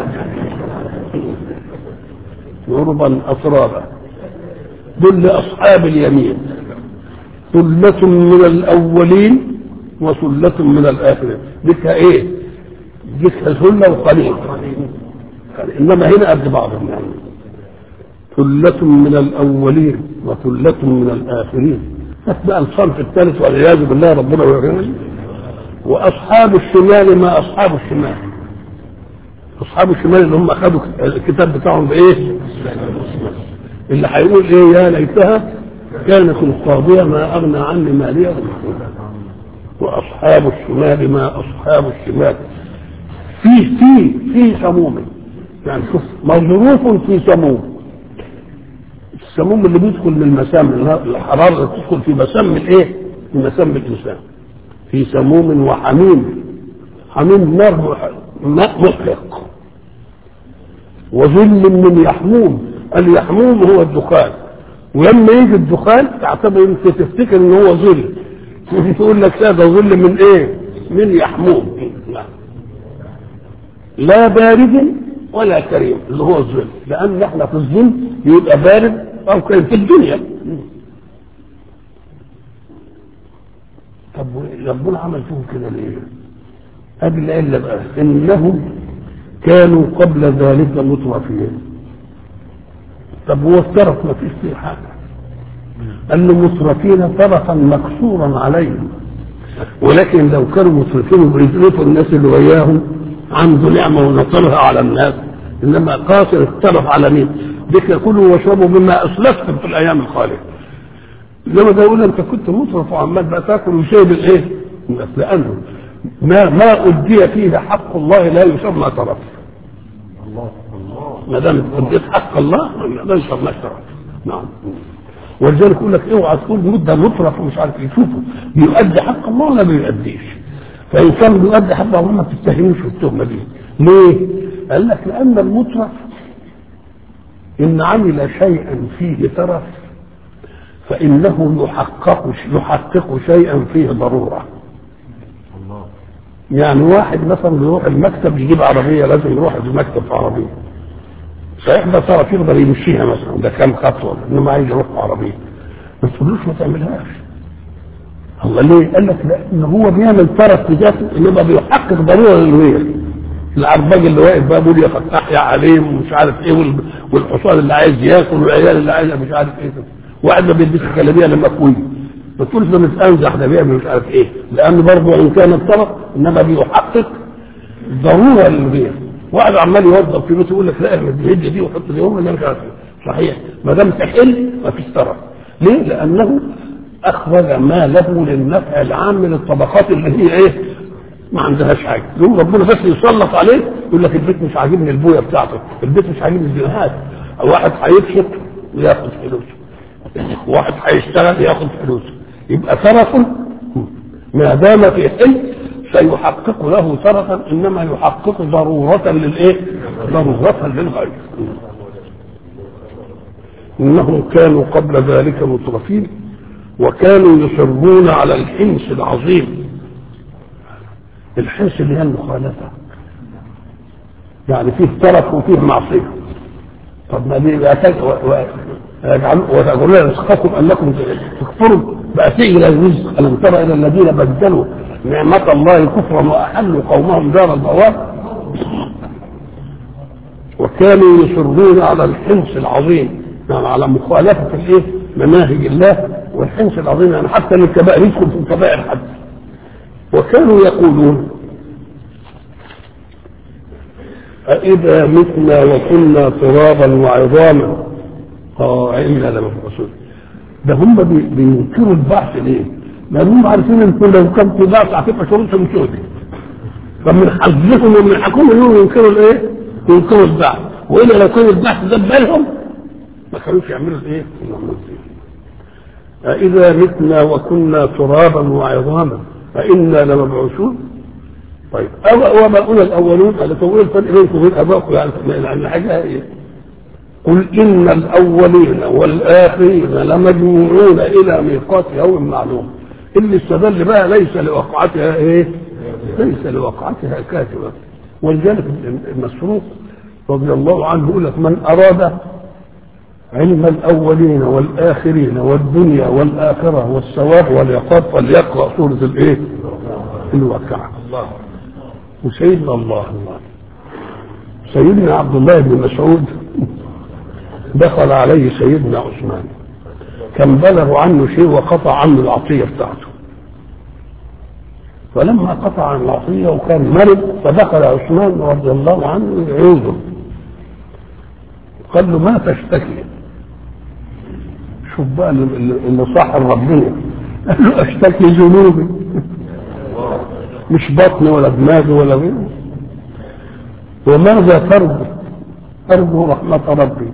عربا أترابا دول لأصحاب اليمين ثلة من الأولين وثلة من الآخرين ذكها إيه؟ ذكها ثلة وقليل إنما هنا قد بعضهم يعني ثلة من الأولين وثلة من الآخرين بقى الصنف الثالث والعياذ بالله ربنا يعيننا وأصحاب الشمال ما أصحاب الشمال أصحاب الشمال اللي هم أخذوا الكتاب بتاعهم بإيه؟ اللي هيقول إيه يا ليتها كانت القاضية ما أغنى عني مالية وأصحاب الشمال ما أصحاب الشمال في في في سموم يعني شوف موظروف في سموم السموم اللي بيدخل من المسام الحرارة اللي بتدخل في مسام الايه؟ في مسام الإنسان في سموم وحميم حميم نار ماء محرق وظل من يحموم اليحموم هو الدخان ولما يجي الدخان تعتبر انت تفتكر ان هو ظل تقول لك لا ده ظل من ايه؟ من يحموم لا. لا بارد ولا كريم اللي هو الظل لان احنا في الظل يبقى بارد او كريم في الدنيا طب ربنا عمل فيهم كده ليه؟ قبل الا بقى انهم كانوا قبل ذلك مترفين طب هو الترف ما فيش فيه حاجه قال له مترفين طرفا مكسورا عليهم ولكن لو كانوا مترفين وبيترفوا الناس اللي وياهم عنده نعمه ونصرها على الناس انما قاصر الطرف على مين؟ ذكر كلوا واشربوا مما اسلفتم في الايام الخاليه انما ده يقول انت كنت مترف وعمال بقى تاكل وشيء بالايه؟ لانه ما ما ادي فيه حق الله لا يسمى طرف الله الله ما دام اديت حق الله لا يسمى طرف نعم ولذلك يقول لك اوعى تقول مده مطرف ومش عارف ايه شوفوا بيؤدي حق الله ولا بيؤديش فان كان بيؤدي حق الله ما تتهموش في التهمه دي ليه؟ قال لك لان المطرف ان عمل شيئا فيه ترف فإنه يحقق يحقق شيئا فيه ضرورة الله يعني واحد مثلا بيروح المكتب يجيب عربية لازم يروح المكتب في عربية صحيح ده صار يقدر يمشيها مثلا ده كام خطوة انما عايز يروح في عربية ما تقولوش ما تعملهاش الله ليه؟ قال لك لان هو بيعمل طرف تجاهه انما بيحقق ضروره للغير العرباج اللي واقف بقى بيقول يا فتاح يا عليم ومش عارف ايه وال- والحصان اللي عايز ياكل والعيال اللي عايز مش عارف ايه واحد ما بيديش كلاميه لما كوي ما تقولش ده متأنزح ده بيعمل مش عارف ايه لان برضه ان كان الطرف انما بيحقق ضروره للغير واحد عمال يوظف في بيته يقول لك لا اعمل الهديه دي وحط دي هم مش عارف إيه. صحيح ما دام تحل ما فيش طرف ليه؟ لانه اخرج ما له للنفع العام للطبقات اللي هي ايه؟ ما عندهاش حاجه يقوم ربنا بس يسلط عليه يقول لك البيت مش عاجبني البويه بتاعته البيت مش عاجبني الجنيهات واحد هيكشف وياخد فلوسه واحد هيشتغل ياخد فلوسه يبقى ترف ما دام في حل سيحقق له ترفا انما يحقق ضروره للايه؟ ضروره للغير انهم كانوا قبل ذلك مترفين وكانوا يصرون على الحنس العظيم الحنس اللي هي المخالفه يعني فيه ترف وفيه معصيه طب ما دي بقى تك- و- و- يجعلوا- وتقولون رزقكم انكم تكفروا بقى تيجي الرزق الم تر الى الذين بدلوا نعمة الله كفرا واحلوا قومهم دار البوار وكانوا يصرون على الحنس العظيم يعني على مخالفة الايه مناهج الله والحنس العظيم يعني حتى للكبائر يدخل في الكبائر حتى وكانوا يقولون أإذا متنا وكنا ترابا وعظاما اه إنا لمبعوثون ده هم بي- بينكروا البعث ليه؟ لأن هم عارفين إن لو كان في بعث هتبقى شروطهم سودة فمن حظهم ومن حكمهم انهم ينكروا الايه؟ ينكروا البعث والا لو كان البعث ده ببالهم ما كانوش يعملوا الايه؟ أإذا متنا وكنا ترابا وعظاما فإنا لمبعوثون طيب أو وما قلنا الأولون قال طب إيه الفرق بينكم وبين آبائكم يعني يعني حاجة إيه؟ قل إن الأولين والآخرين لمجموعون إلى ميقات يوم معلوم اللي استدل بقى ليس لوقعتها إيه؟ ليس لوقعتها كاتبة ولذلك المسروق رضي الله عنه يقول لك من أراد علم الأولين والآخرين والدنيا والآخرة والثواب والعقاب فليقرأ سورة الإيه؟ الواقعة الله وسيدنا الله الله سيدنا عبد الله بن مسعود دخل عليه سيدنا عثمان كان بلغ عنه شيء وقطع عنه العطية بتاعته فلما قطع عن العطية وكان مرض فدخل عثمان رضي الله عنه يعوده قال له ما تشتكي شوف بقى اللي اللي صاحب ربنا قال له اشتكي ذنوبي مش بطني ولا دماغي ولا غيره وماذا ترجو ارجو رحمة ربي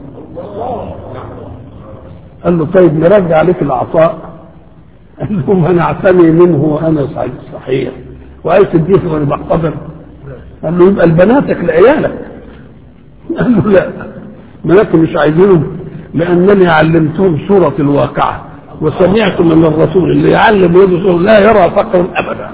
قال له طيب نرجع عليك العطاء قال له منعتني منه وانا سعيد صحيح وعايز تديه وانا بحتضر قال له يبقى لبناتك لعيالك قال له لا بناتي مش عايزينهم لانني علمتهم سوره الواقعه وسمعت من الرسول اللي يعلم يده لا يرى فقرا ابدا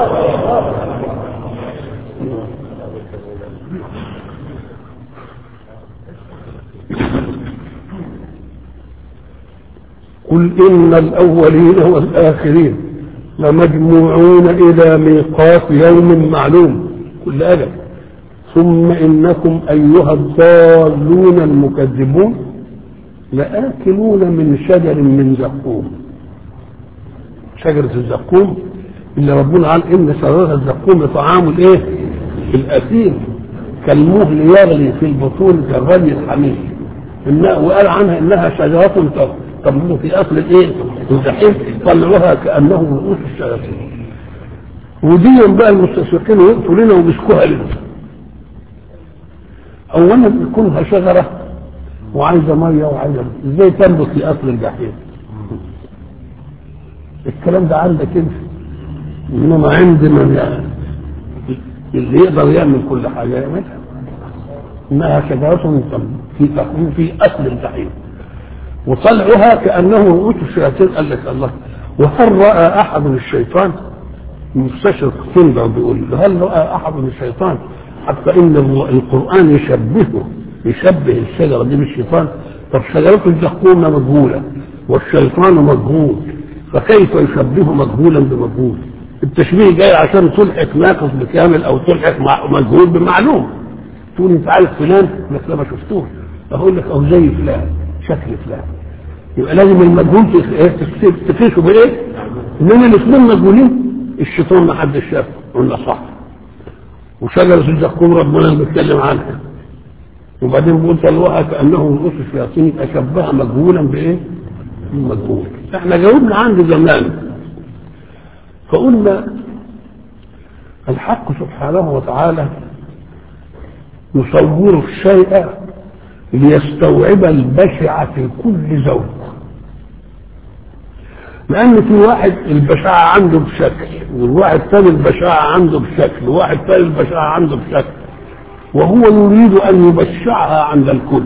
قل إن الأولين والآخرين لمجموعون إلى ميقات يوم معلوم كل أجل ثم إنكم أيها الضالون المكذبون لآكلون من شجر من زقوم شجرة الزقوم اللي ربنا قال إن شجرة الزقوم طعام الإيه؟ الأثيم كالمهل يغلي في البطون كغلي الحميم إنها وقال عنها إنها شجرة تمر في أصل الإيه؟ الجحيم طلعوها كأنه رؤوس الشياطين ودي بقى المستشرقين يقفوا لنا ومسكوها لنا اولا يكونها شجره وعايزه ميه وعايزه ازاي تنبت في اصل الجحيم الكلام ده عندك انت انما عند من يعني اللي يقدر يعمل كل حاجه يعملها انها شجره في تقوم في اصل الجحيم وطلعها كانه رؤوس الشياطين قال لك الله وهل راى احد من الشيطان مستشرق سندر بيقول هل راى احد من الشيطان حتى ان القران يشبهه يشبه الشجره دي بالشيطان طب شجره الزقوم مجهوله والشيطان مجهول فكيف يشبه مجهولا بمجهول التشبيه جاي عشان تلحق ناقص بكامل او تلحق مجهول بمعلوم تقول انت عارف فلان لك لا ما شفتوش اقول لك او زي فلان شكل فلان يبقى لازم المجهول تقيسه بايه؟ انما الاثنين مجهولين الشيطان ما حدش شافه قلنا صح وشجرة الزقوم ربنا بيتكلم عنها وبعدين بيقول طلوها كانه رؤوس الشياطين يبقى شبهها مجهولا بايه؟ مجهول احنا جاوبنا عنده زمان فقلنا الحق سبحانه وتعالى يصور الشيء ليستوعب البشع في كل زوج لان في واحد البشاعة عنده بشكل والواحد ثاني البشاعة عنده بشكل وواحد ثاني البشاعة عنده بشكل وهو يريد ان يبشعها عند الكل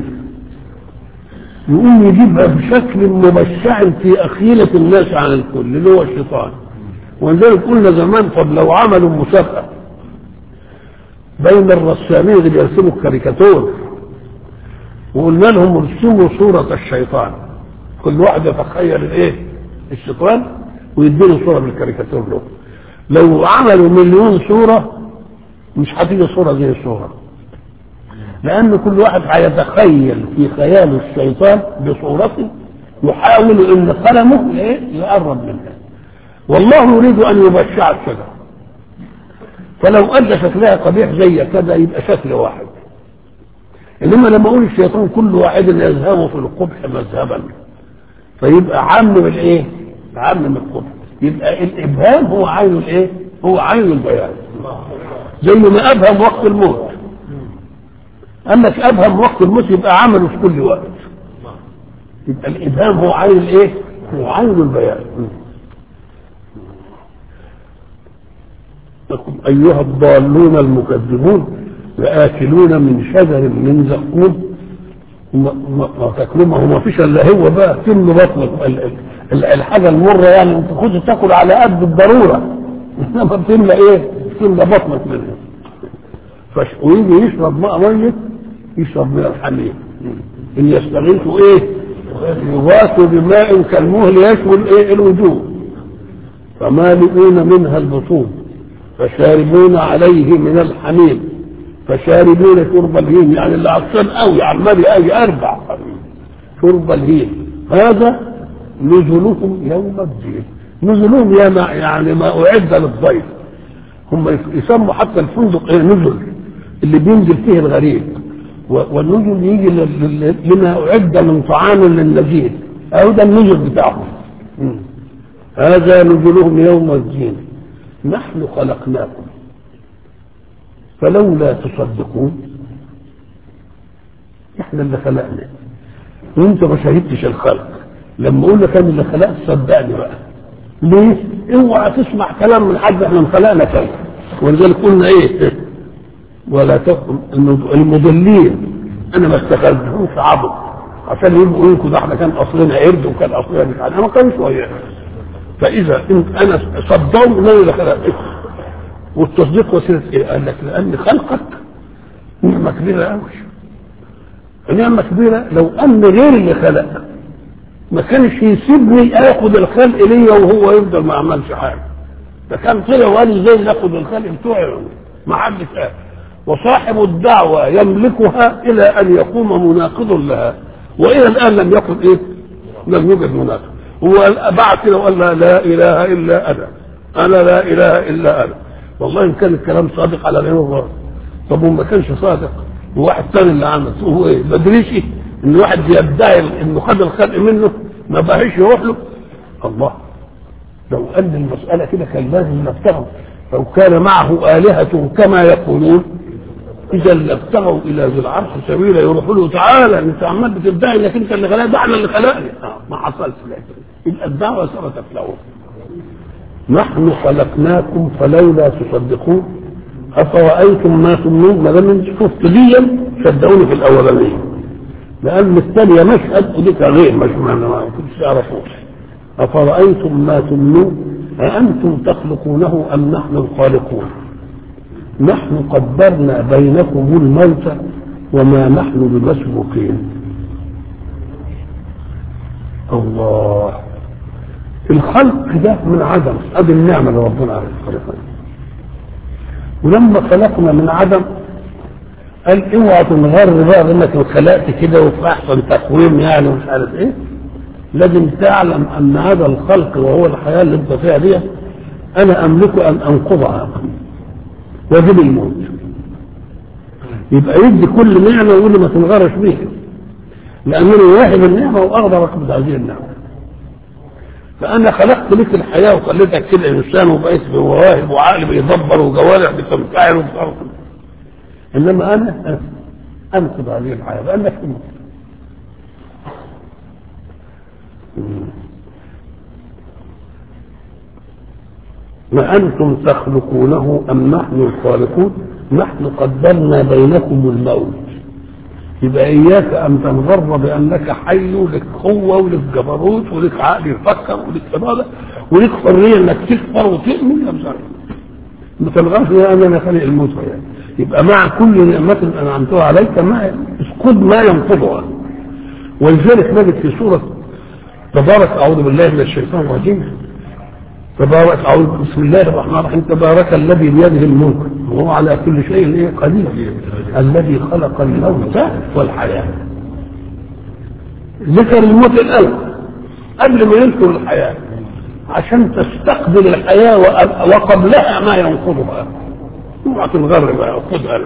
يقوم يجيبها بشكل مبشع في أخيلة الناس عن الكل اللي هو الشيطان ولذلك قلنا زمان طب لو عملوا مسابقة بين الرسامين اللي بيرسموا الكاريكاتور وقلنا لهم ارسموا صورة الشيطان كل واحد يتخيل الايه الشيطان ويديله صورة بالكاريكاتور له لو عملوا مليون صورة مش هتيجي صورة زي الصورة لأن كل واحد هيتخيل في خيال الشيطان بصورته يحاول أن قلمه إيه؟ يقرب منها والله يريد أن يبشع الشجرة فلو أدى شكلها قبيح زي كذا يبقى شكل واحد إنما لما أقول الشيطان كل واحد يذهب في القبح مذهبا فيبقى عام من الإيه؟ عام من القبح يبقى الإبهام هو عين الإيه؟ هو عين البيان زي ما أبهم وقت الموت قال لك ابهم وقت الموت يبقى عمله في كل وقت يبقى الابهام هو عين الايه هو عين البيان لكم ايها الضالون المكذبون لآكلون من شجر من زقوم ما تاكلوا ما هو ما فيش الا هو بقى تم بطنك الحاجه المره يعني انت كنت تاكل على قد الضروره انما بتملى ايه؟ بتملى بطنك منها فش... ويجي يشرب ماء ميت يشرب من الحميم ان يستغيثوا ايه يغاثوا بماء كالمهل يشوي الايه الوجوه فمالئون منها البطون فشاربون عليه من الحميم فشاربون شرب الهيم يعني اللي عطشان قوي عمال اجي اربع شرب الهيم هذا نزلهم يوم الدين نزلهم يا ما يعني ما اعد للضيف هم يسموا حتى الفندق ايه نزل اللي بينزل فيه الغريب والنزل يجي لما أعد من طعام للنزيل أو ده النزل بتاعهم هذا نزلهم يوم الدين نحن خلقناكم فلولا تصدقون احنا اللي خلقنا وانت ما شهدتش الخلق لما اقول لك انا اللي خلقت صدقني بقى ليه؟ اوعى تسمع كلام من حد احنا خلقنا كذا ولذلك قلنا ايه؟ ولا تكن المضلين انا ما استخدمهمش عبط عشان يبقوا يقولوا ده احنا كان اصلنا قرد وكان اصلنا مش عارف ما كانش وياه فاذا انت انا صدقهم ان انا اللي خلقتك والتصديق وسيله ايه؟ قال لك لان خلقك نعمه كبيره قوي نعمه كبيره لو ان غير اللي خلق ما كانش يسيبني اخد الخلق ليا وهو يفضل ما عملش حاجه ده كان طلع وقال ازاي ناخد الخلق بتوعي ما حدش قال وصاحب الدعوة يملكها إلى أن يقوم مناقض لها وإلى الآن لم يكن إيه؟ لم يوجد مناقض هو بعد كده وقال لا, لا إله إلا أنا أنا لا إله إلا أنا والله إن كان الكلام صادق على غير الله طب وما كانش صادق وواحد ثاني اللي عمل هو إيه؟ بدريشي إن واحد يدعي إنه خد الخلق منه ما بقاش يروح له الله لو أن المسألة كده كان لازم نفتهم لو كان معه آلهة كما يقولون اذا لابتغوا الى ذي العرش سبيلا يروحوا له تعالى انت عمال بتدعي انك انت اللي خلقني ده احنا اللي خلقني آه ما حصلش يبقى الدعوه ثبتت له نحن خلقناكم فلولا تصدقون افرايتم ما تمنون ما دام انت شفت ليا صدقوني في الاولانيه لأن الثانية مشهد وديك غير مش ما ما كنتش تعرفوش أفرأيتم ما تمنون أأنتم تخلقونه أم نحن الخالقون نحن قدرنا بينكم الموت وما نحن بمسبوقين الله الخلق ده من عدم ادي النعمه اللي ربنا عليه خلقنا ولما خلقنا من عدم قال اوعى تنغر بقى بانك خلقت كده وفي احسن تقويم يعني ومش عارف ايه لازم تعلم ان هذا الخلق وهو الحياه اللي انت فيها دي انا املك ان انقضها واجب الموت يبقى يدي كل نعمه ويقول لي ما تنغرش بيها لانني واهب النعمه واقدر اقبض هذه النعمه فانا خلقت لك الحياه وخليتك كده انسان وبقيت بمواهب وعقل بيدبر وجوارح بتنفعل وبتعرف انما انا انقذ هذه الحياه لانك تموت ما انتم تخلقونه ام نحن الخالقون نحن قدرنا بينكم الموت يبقى اياك ان تنغر بانك حي ولك قوه ولك جبروت ولك عقل يفكر ولك اراده ولك حريه انك تكفر وتؤمن يا بشر ما تنغرش يا انا خالق الموت يعني يبقى مع كل نعمه انعمتها عليك ما اسقط ما ينقضها ولذلك نجد في سوره تبارك اعوذ بالله من الشيطان الرجيم تبارك اعوذ بسم الله الرحمن الرحيم تبارك الذي بيده الملك وهو على كل شيء ايه قدير الذي خلق الموت والحياه ذكر الموت الاول قبل ما يذكر الحياه عشان تستقبل الحياه وقبلها ما ينقضها اوعى تنغر بقى خذها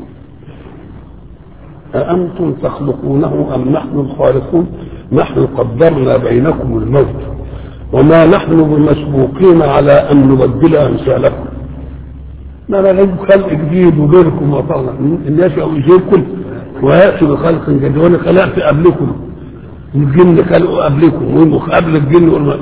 أأنتم تخلقونه أم نحن الخالقون نحن قدرنا بينكم الموت وما نحن بمسبوقين على ان نبدل امثالكم ما انا نجيب خلق جديد وغيركم وطلع الناس يجيبكم وياتي بخلق جديد وانا خلقت قبلكم الجن خلقوا قبلكم والمخ قبل الجن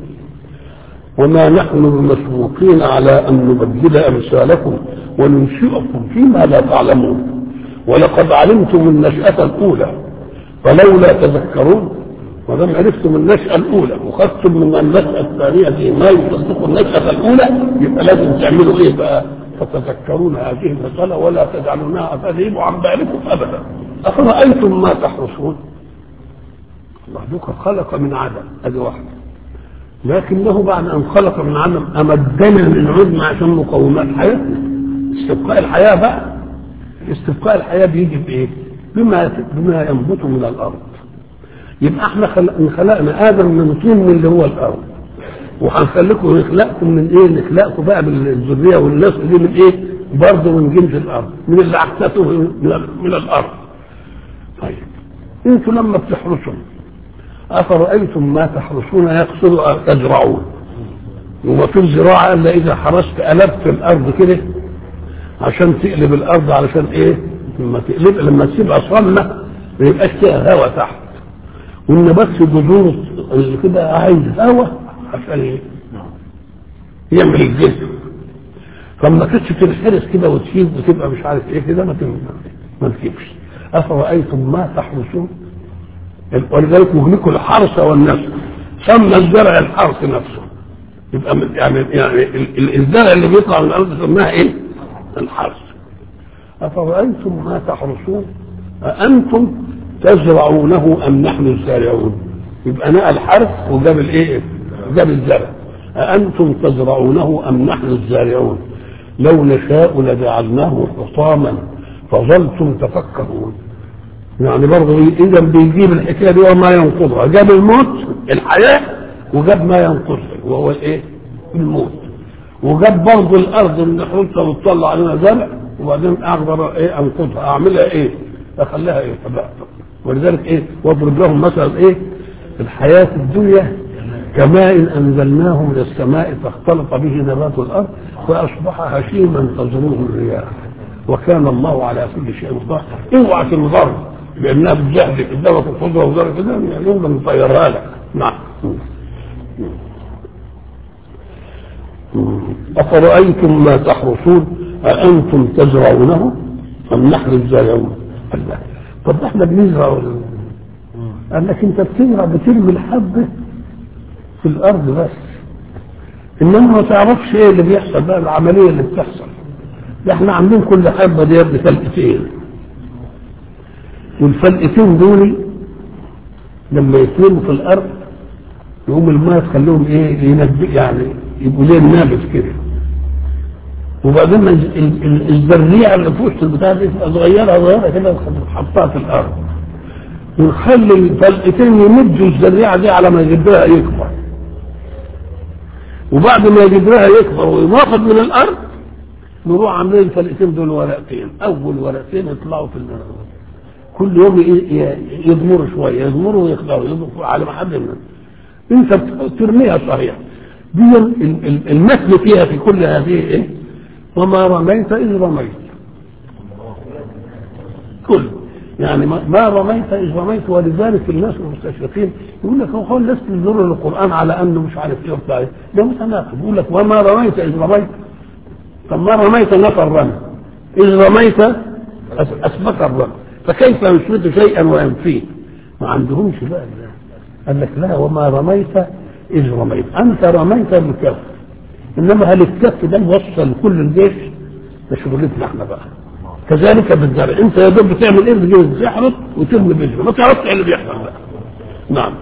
وما نحن بمسبوقين على ان نبدل امثالكم وننشئكم فيما لا تعلمون ولقد علمتم النشأة الأولى فلولا تذكرون ما دام عرفتم النشأة الأولى وخدتم من النشأة الثانية دي ما يصدقوا النشأة الأولى يبقى لازم تعملوا إيه بقى؟ فتذكرون هذه المسألة ولا تجعلونها تذهب عن بالكم أبدا أفرأيتم ما تحرسون؟ الله دوك خلق من عدم هذه واحدة لكنه بعد أن خلق من عدم أمدنا من عدم عشان مقومات حياتنا استبقاء الحياة بقى استبقاء الحياة بيجي بإيه؟ بما بما ينبت من الأرض يبقى احنا خلقنا ادم من طين من اللي هو الارض وهنخليكم نخلقكم من ايه نخلقكم بقى بالذريه والناس دي من ايه برضه من جنس الارض من اللي عكسته من, من الارض طيب انتوا لما بتحرسوا افرايتم ما تحرسون يقصد تزرعون وما في الزراعه الا اذا حرست قلبت الارض كده عشان تقلب الارض علشان ايه لما تقلب لما تسيبها صامه ما يبقاش فيها هواء تحت والنبات في جذور اللي كده عايز هواء عشان ايه؟ يعمل الجسم فما كنتش تنحرس كده وتسيب وتبقى مش عارف ايه كده ما ما تجيبش افرايتم ما تحرسون ولذلك مهلكوا الحرث والنسل سمى الزرع الحرث نفسه يبقى يعني يعني الزرع اللي بيطلع من الارض سماها ايه؟ الحرث افرايتم ما تحرسون أأنتم تزرعونه ام نحن الزارعون يبقى نقى الحرث وجاب الايه جاب الزرع أأنتم تزرعونه ام نحن الزارعون لو نشاء لجعلناه حطاما فظلتم تفكرون يعني برضه اذا بيجيب الحكايه دي وما ينقضها جاب الموت الحياه وجاب ما ينقضها وهو الايه الموت وجاب برضه الارض اللي حطها وتطلع علينا زرع وبعدين اقدر ايه انقضها اعملها ايه اخليها ايه فبقى. ولذلك ايه واضرب لهم مثلا ايه الحياة الدنيا كماء انزلناه من السماء فاختلط به نبات الارض فاصبح هشيما تزروه الرياح وكان الله على كل شيء قدير اوعى تنظر بانها بتجهد قدامك الخضره وزرع كده يعني يقدر نطيرها لك نعم أفرأيتم ما تحرثون أأنتم تزرعونه أم نحن الزارعون الله طب احنا بنزرع قال لك انت بتزرع بترمي الحبه في الارض بس انما ما تعرفش ايه اللي بيحصل بقى العمليه اللي بتحصل ده احنا عاملين كل حبه دي بفلقتين والفلقتين دول لما يترموا في الارض يقوم الماء تخليهم ايه ينبئ يعني يبقوا زي النابت كده وبعدين ال- ال- الزريعه اللي في وسط البتاع دي تبقى صغيره صغيره كده نحطها في الارض ونخلي الفلقتين يمدوا الزريعه دي على ما جدرها يكبر وبعد ما جدرها يكبر وينافض من الارض نروح عاملين الفلقتين دول ورقتين اول ورقتين يطلعوا في الارض كل يوم ي- ي- يضمروا شويه يضمروا ويخضروا يضمروا على ما حد من انت بت- ترميها صحيح دي ال- ال- المثل فيها في كل هذه ايه وما رميت اذ رميت كل يعني ما ما رميت اذ رميت ولذلك الناس المستشرقين يقول لك هو الناس تنظر للقران على انه مش عارف ايه وبتاع ايه ده متناقض يقول لك وما رميت اذ رميت طب ما رميت نفى الرمي اذ رميت أس- اثبت الرمي فكيف يثبت شيئا وينفيه ما عندهمش بقى ده. قال لك لا وما رميت اذ رميت انت رميت بالكف انما هل الكف ده موصل كل الجيش ده شغلتنا احنا بقى كذلك بالزرع انت يا دوب بتعمل ايه بتجيب تحرط وترمي بذره ما تعرفش ايه اللي بيحصل بقى نعم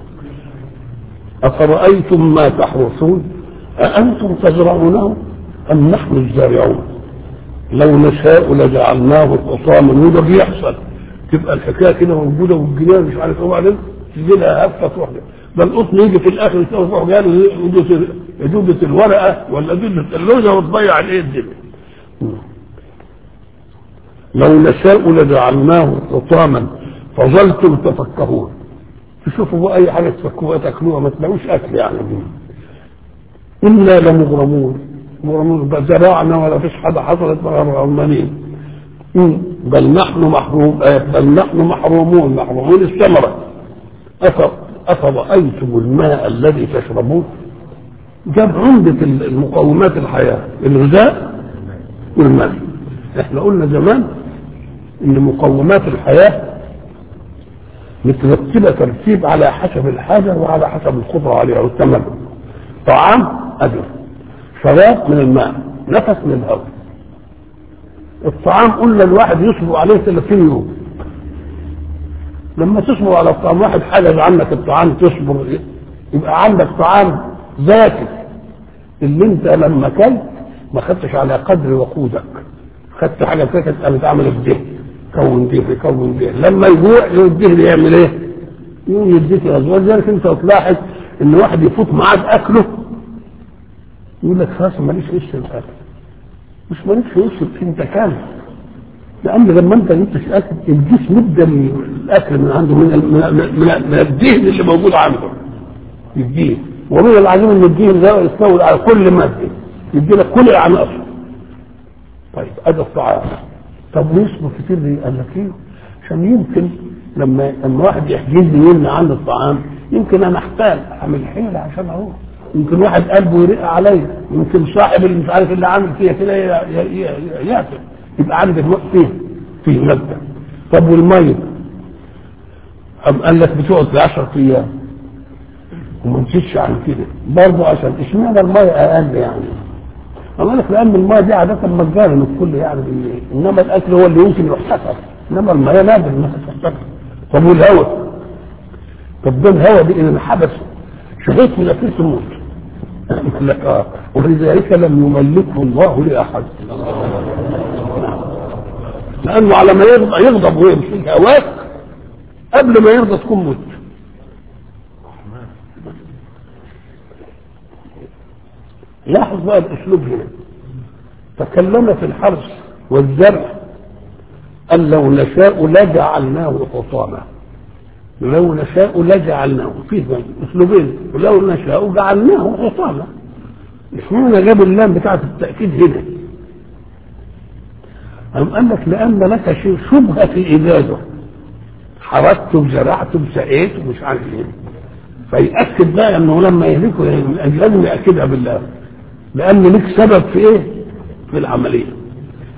افرايتم ما تحرثون اانتم تزرعونه ام نحن الزارعون لو نشاء لجعلناه حطاما وده بيحصل تبقى الحكايه كده موجوده والجنان مش عارف ايه وبعدين تجي لها هفه تروح ده القطن يجي في الاخر تروح جاي يدوبة الورقه ولا دوبة اللوزه وتضيع الايه الدنيا لو نشاء لجعلناه حطاما فظلتم تفكهون تشوفوا بقى اي حاجه تفكوها تاكلوها ما تلاقوش اكل يعني انا لمغرمون مغرمون بل زرعنا ولا فيش حاجه حصلت ولا غرمانين مم. بل نحن محروم آه، بل نحن محرومون محرومون الثمره أف- افرايتم الماء الذي تشربون جاب عمدة المقومات الحياة الغذاء والماء احنا قلنا زمان ان مقومات الحياة مترتبة ترتيب على حسب الحاجة وعلى حسب القدرة عليها والتملك طعام أجر شراب من الماء نفس من الهواء الطعام قلنا الواحد يصبر عليه 30 يوم لما تصبر على الطعام واحد حجز عنك الطعام تصبر يبقى عندك طعام ذاتي اللي انت لما كلت ما خدتش على قدر وقودك خدت حاجه كده كانت عامل الدهن كون دهن كون دهن لما يجوع الدهن يعمل ايه؟ يقوم يديك غزوه ولذلك انت تلاحظ ان واحد يفوت معاه باكله يقول لك خلاص ماليش وش الاكل مش ماليش وش انت كامل لان لما انت جبتش اكل الجسم يبدا الاكل من عنده من ال- من, ال- من, ال- من الدهن اللي موجود عنده يديه ومن العجيب ان الدهن ده يستولي على كل ماده يدي لك كل العناصر طيب ادي الطعام طب ويصبر كتير ليه؟ قال لك ايه؟ عشان يمكن لما لما واحد يحجز لي يمنع عن الطعام يمكن انا احتاج اعمل حيله عشان اروح يمكن واحد قلبه يرق عليا يمكن صاحب اللي مش عارف اللي عامل فيها كده ي- ي- ي- يقتل يبقى عندي الوقت فيه فيه ماده طب والميه أم قال لك بتقعد 10 ايام وما تزيدش عن كده برضه عشان اشمعنى الميه اقل يعني قال لك لان الميه دي عاده مجانا الكل يعني بي- انما الاكل هو اللي يمكن يحتكر انما الميه نادر انها تحتكر طب والهواء طب ده الهواء دي ان انحبس شهيت من اكل تموت قال لك اه ولذلك لم يملكه الله لاحد لانه على ما يغضب يغضب ويمسك هواك قبل ما يرضى تكون مت لاحظ بقى الاسلوب هنا تكلم في الحرث والزرع قال لو نشاء لجعلناه حطاما لو نشاء لجعلناه فيه اسلوبين ولو نشاء جعلناه حطاما اشمعنى جاب اللام بتاعت التاكيد هنا أم قال لك لأن لك شيء شبهة في إيجاده حرثت زرعت سقيت ومش عارف ايه فيأكد بقى انه لما يهلكه لازم يأكدها بالله لأن لك سبب في ايه؟ في العملية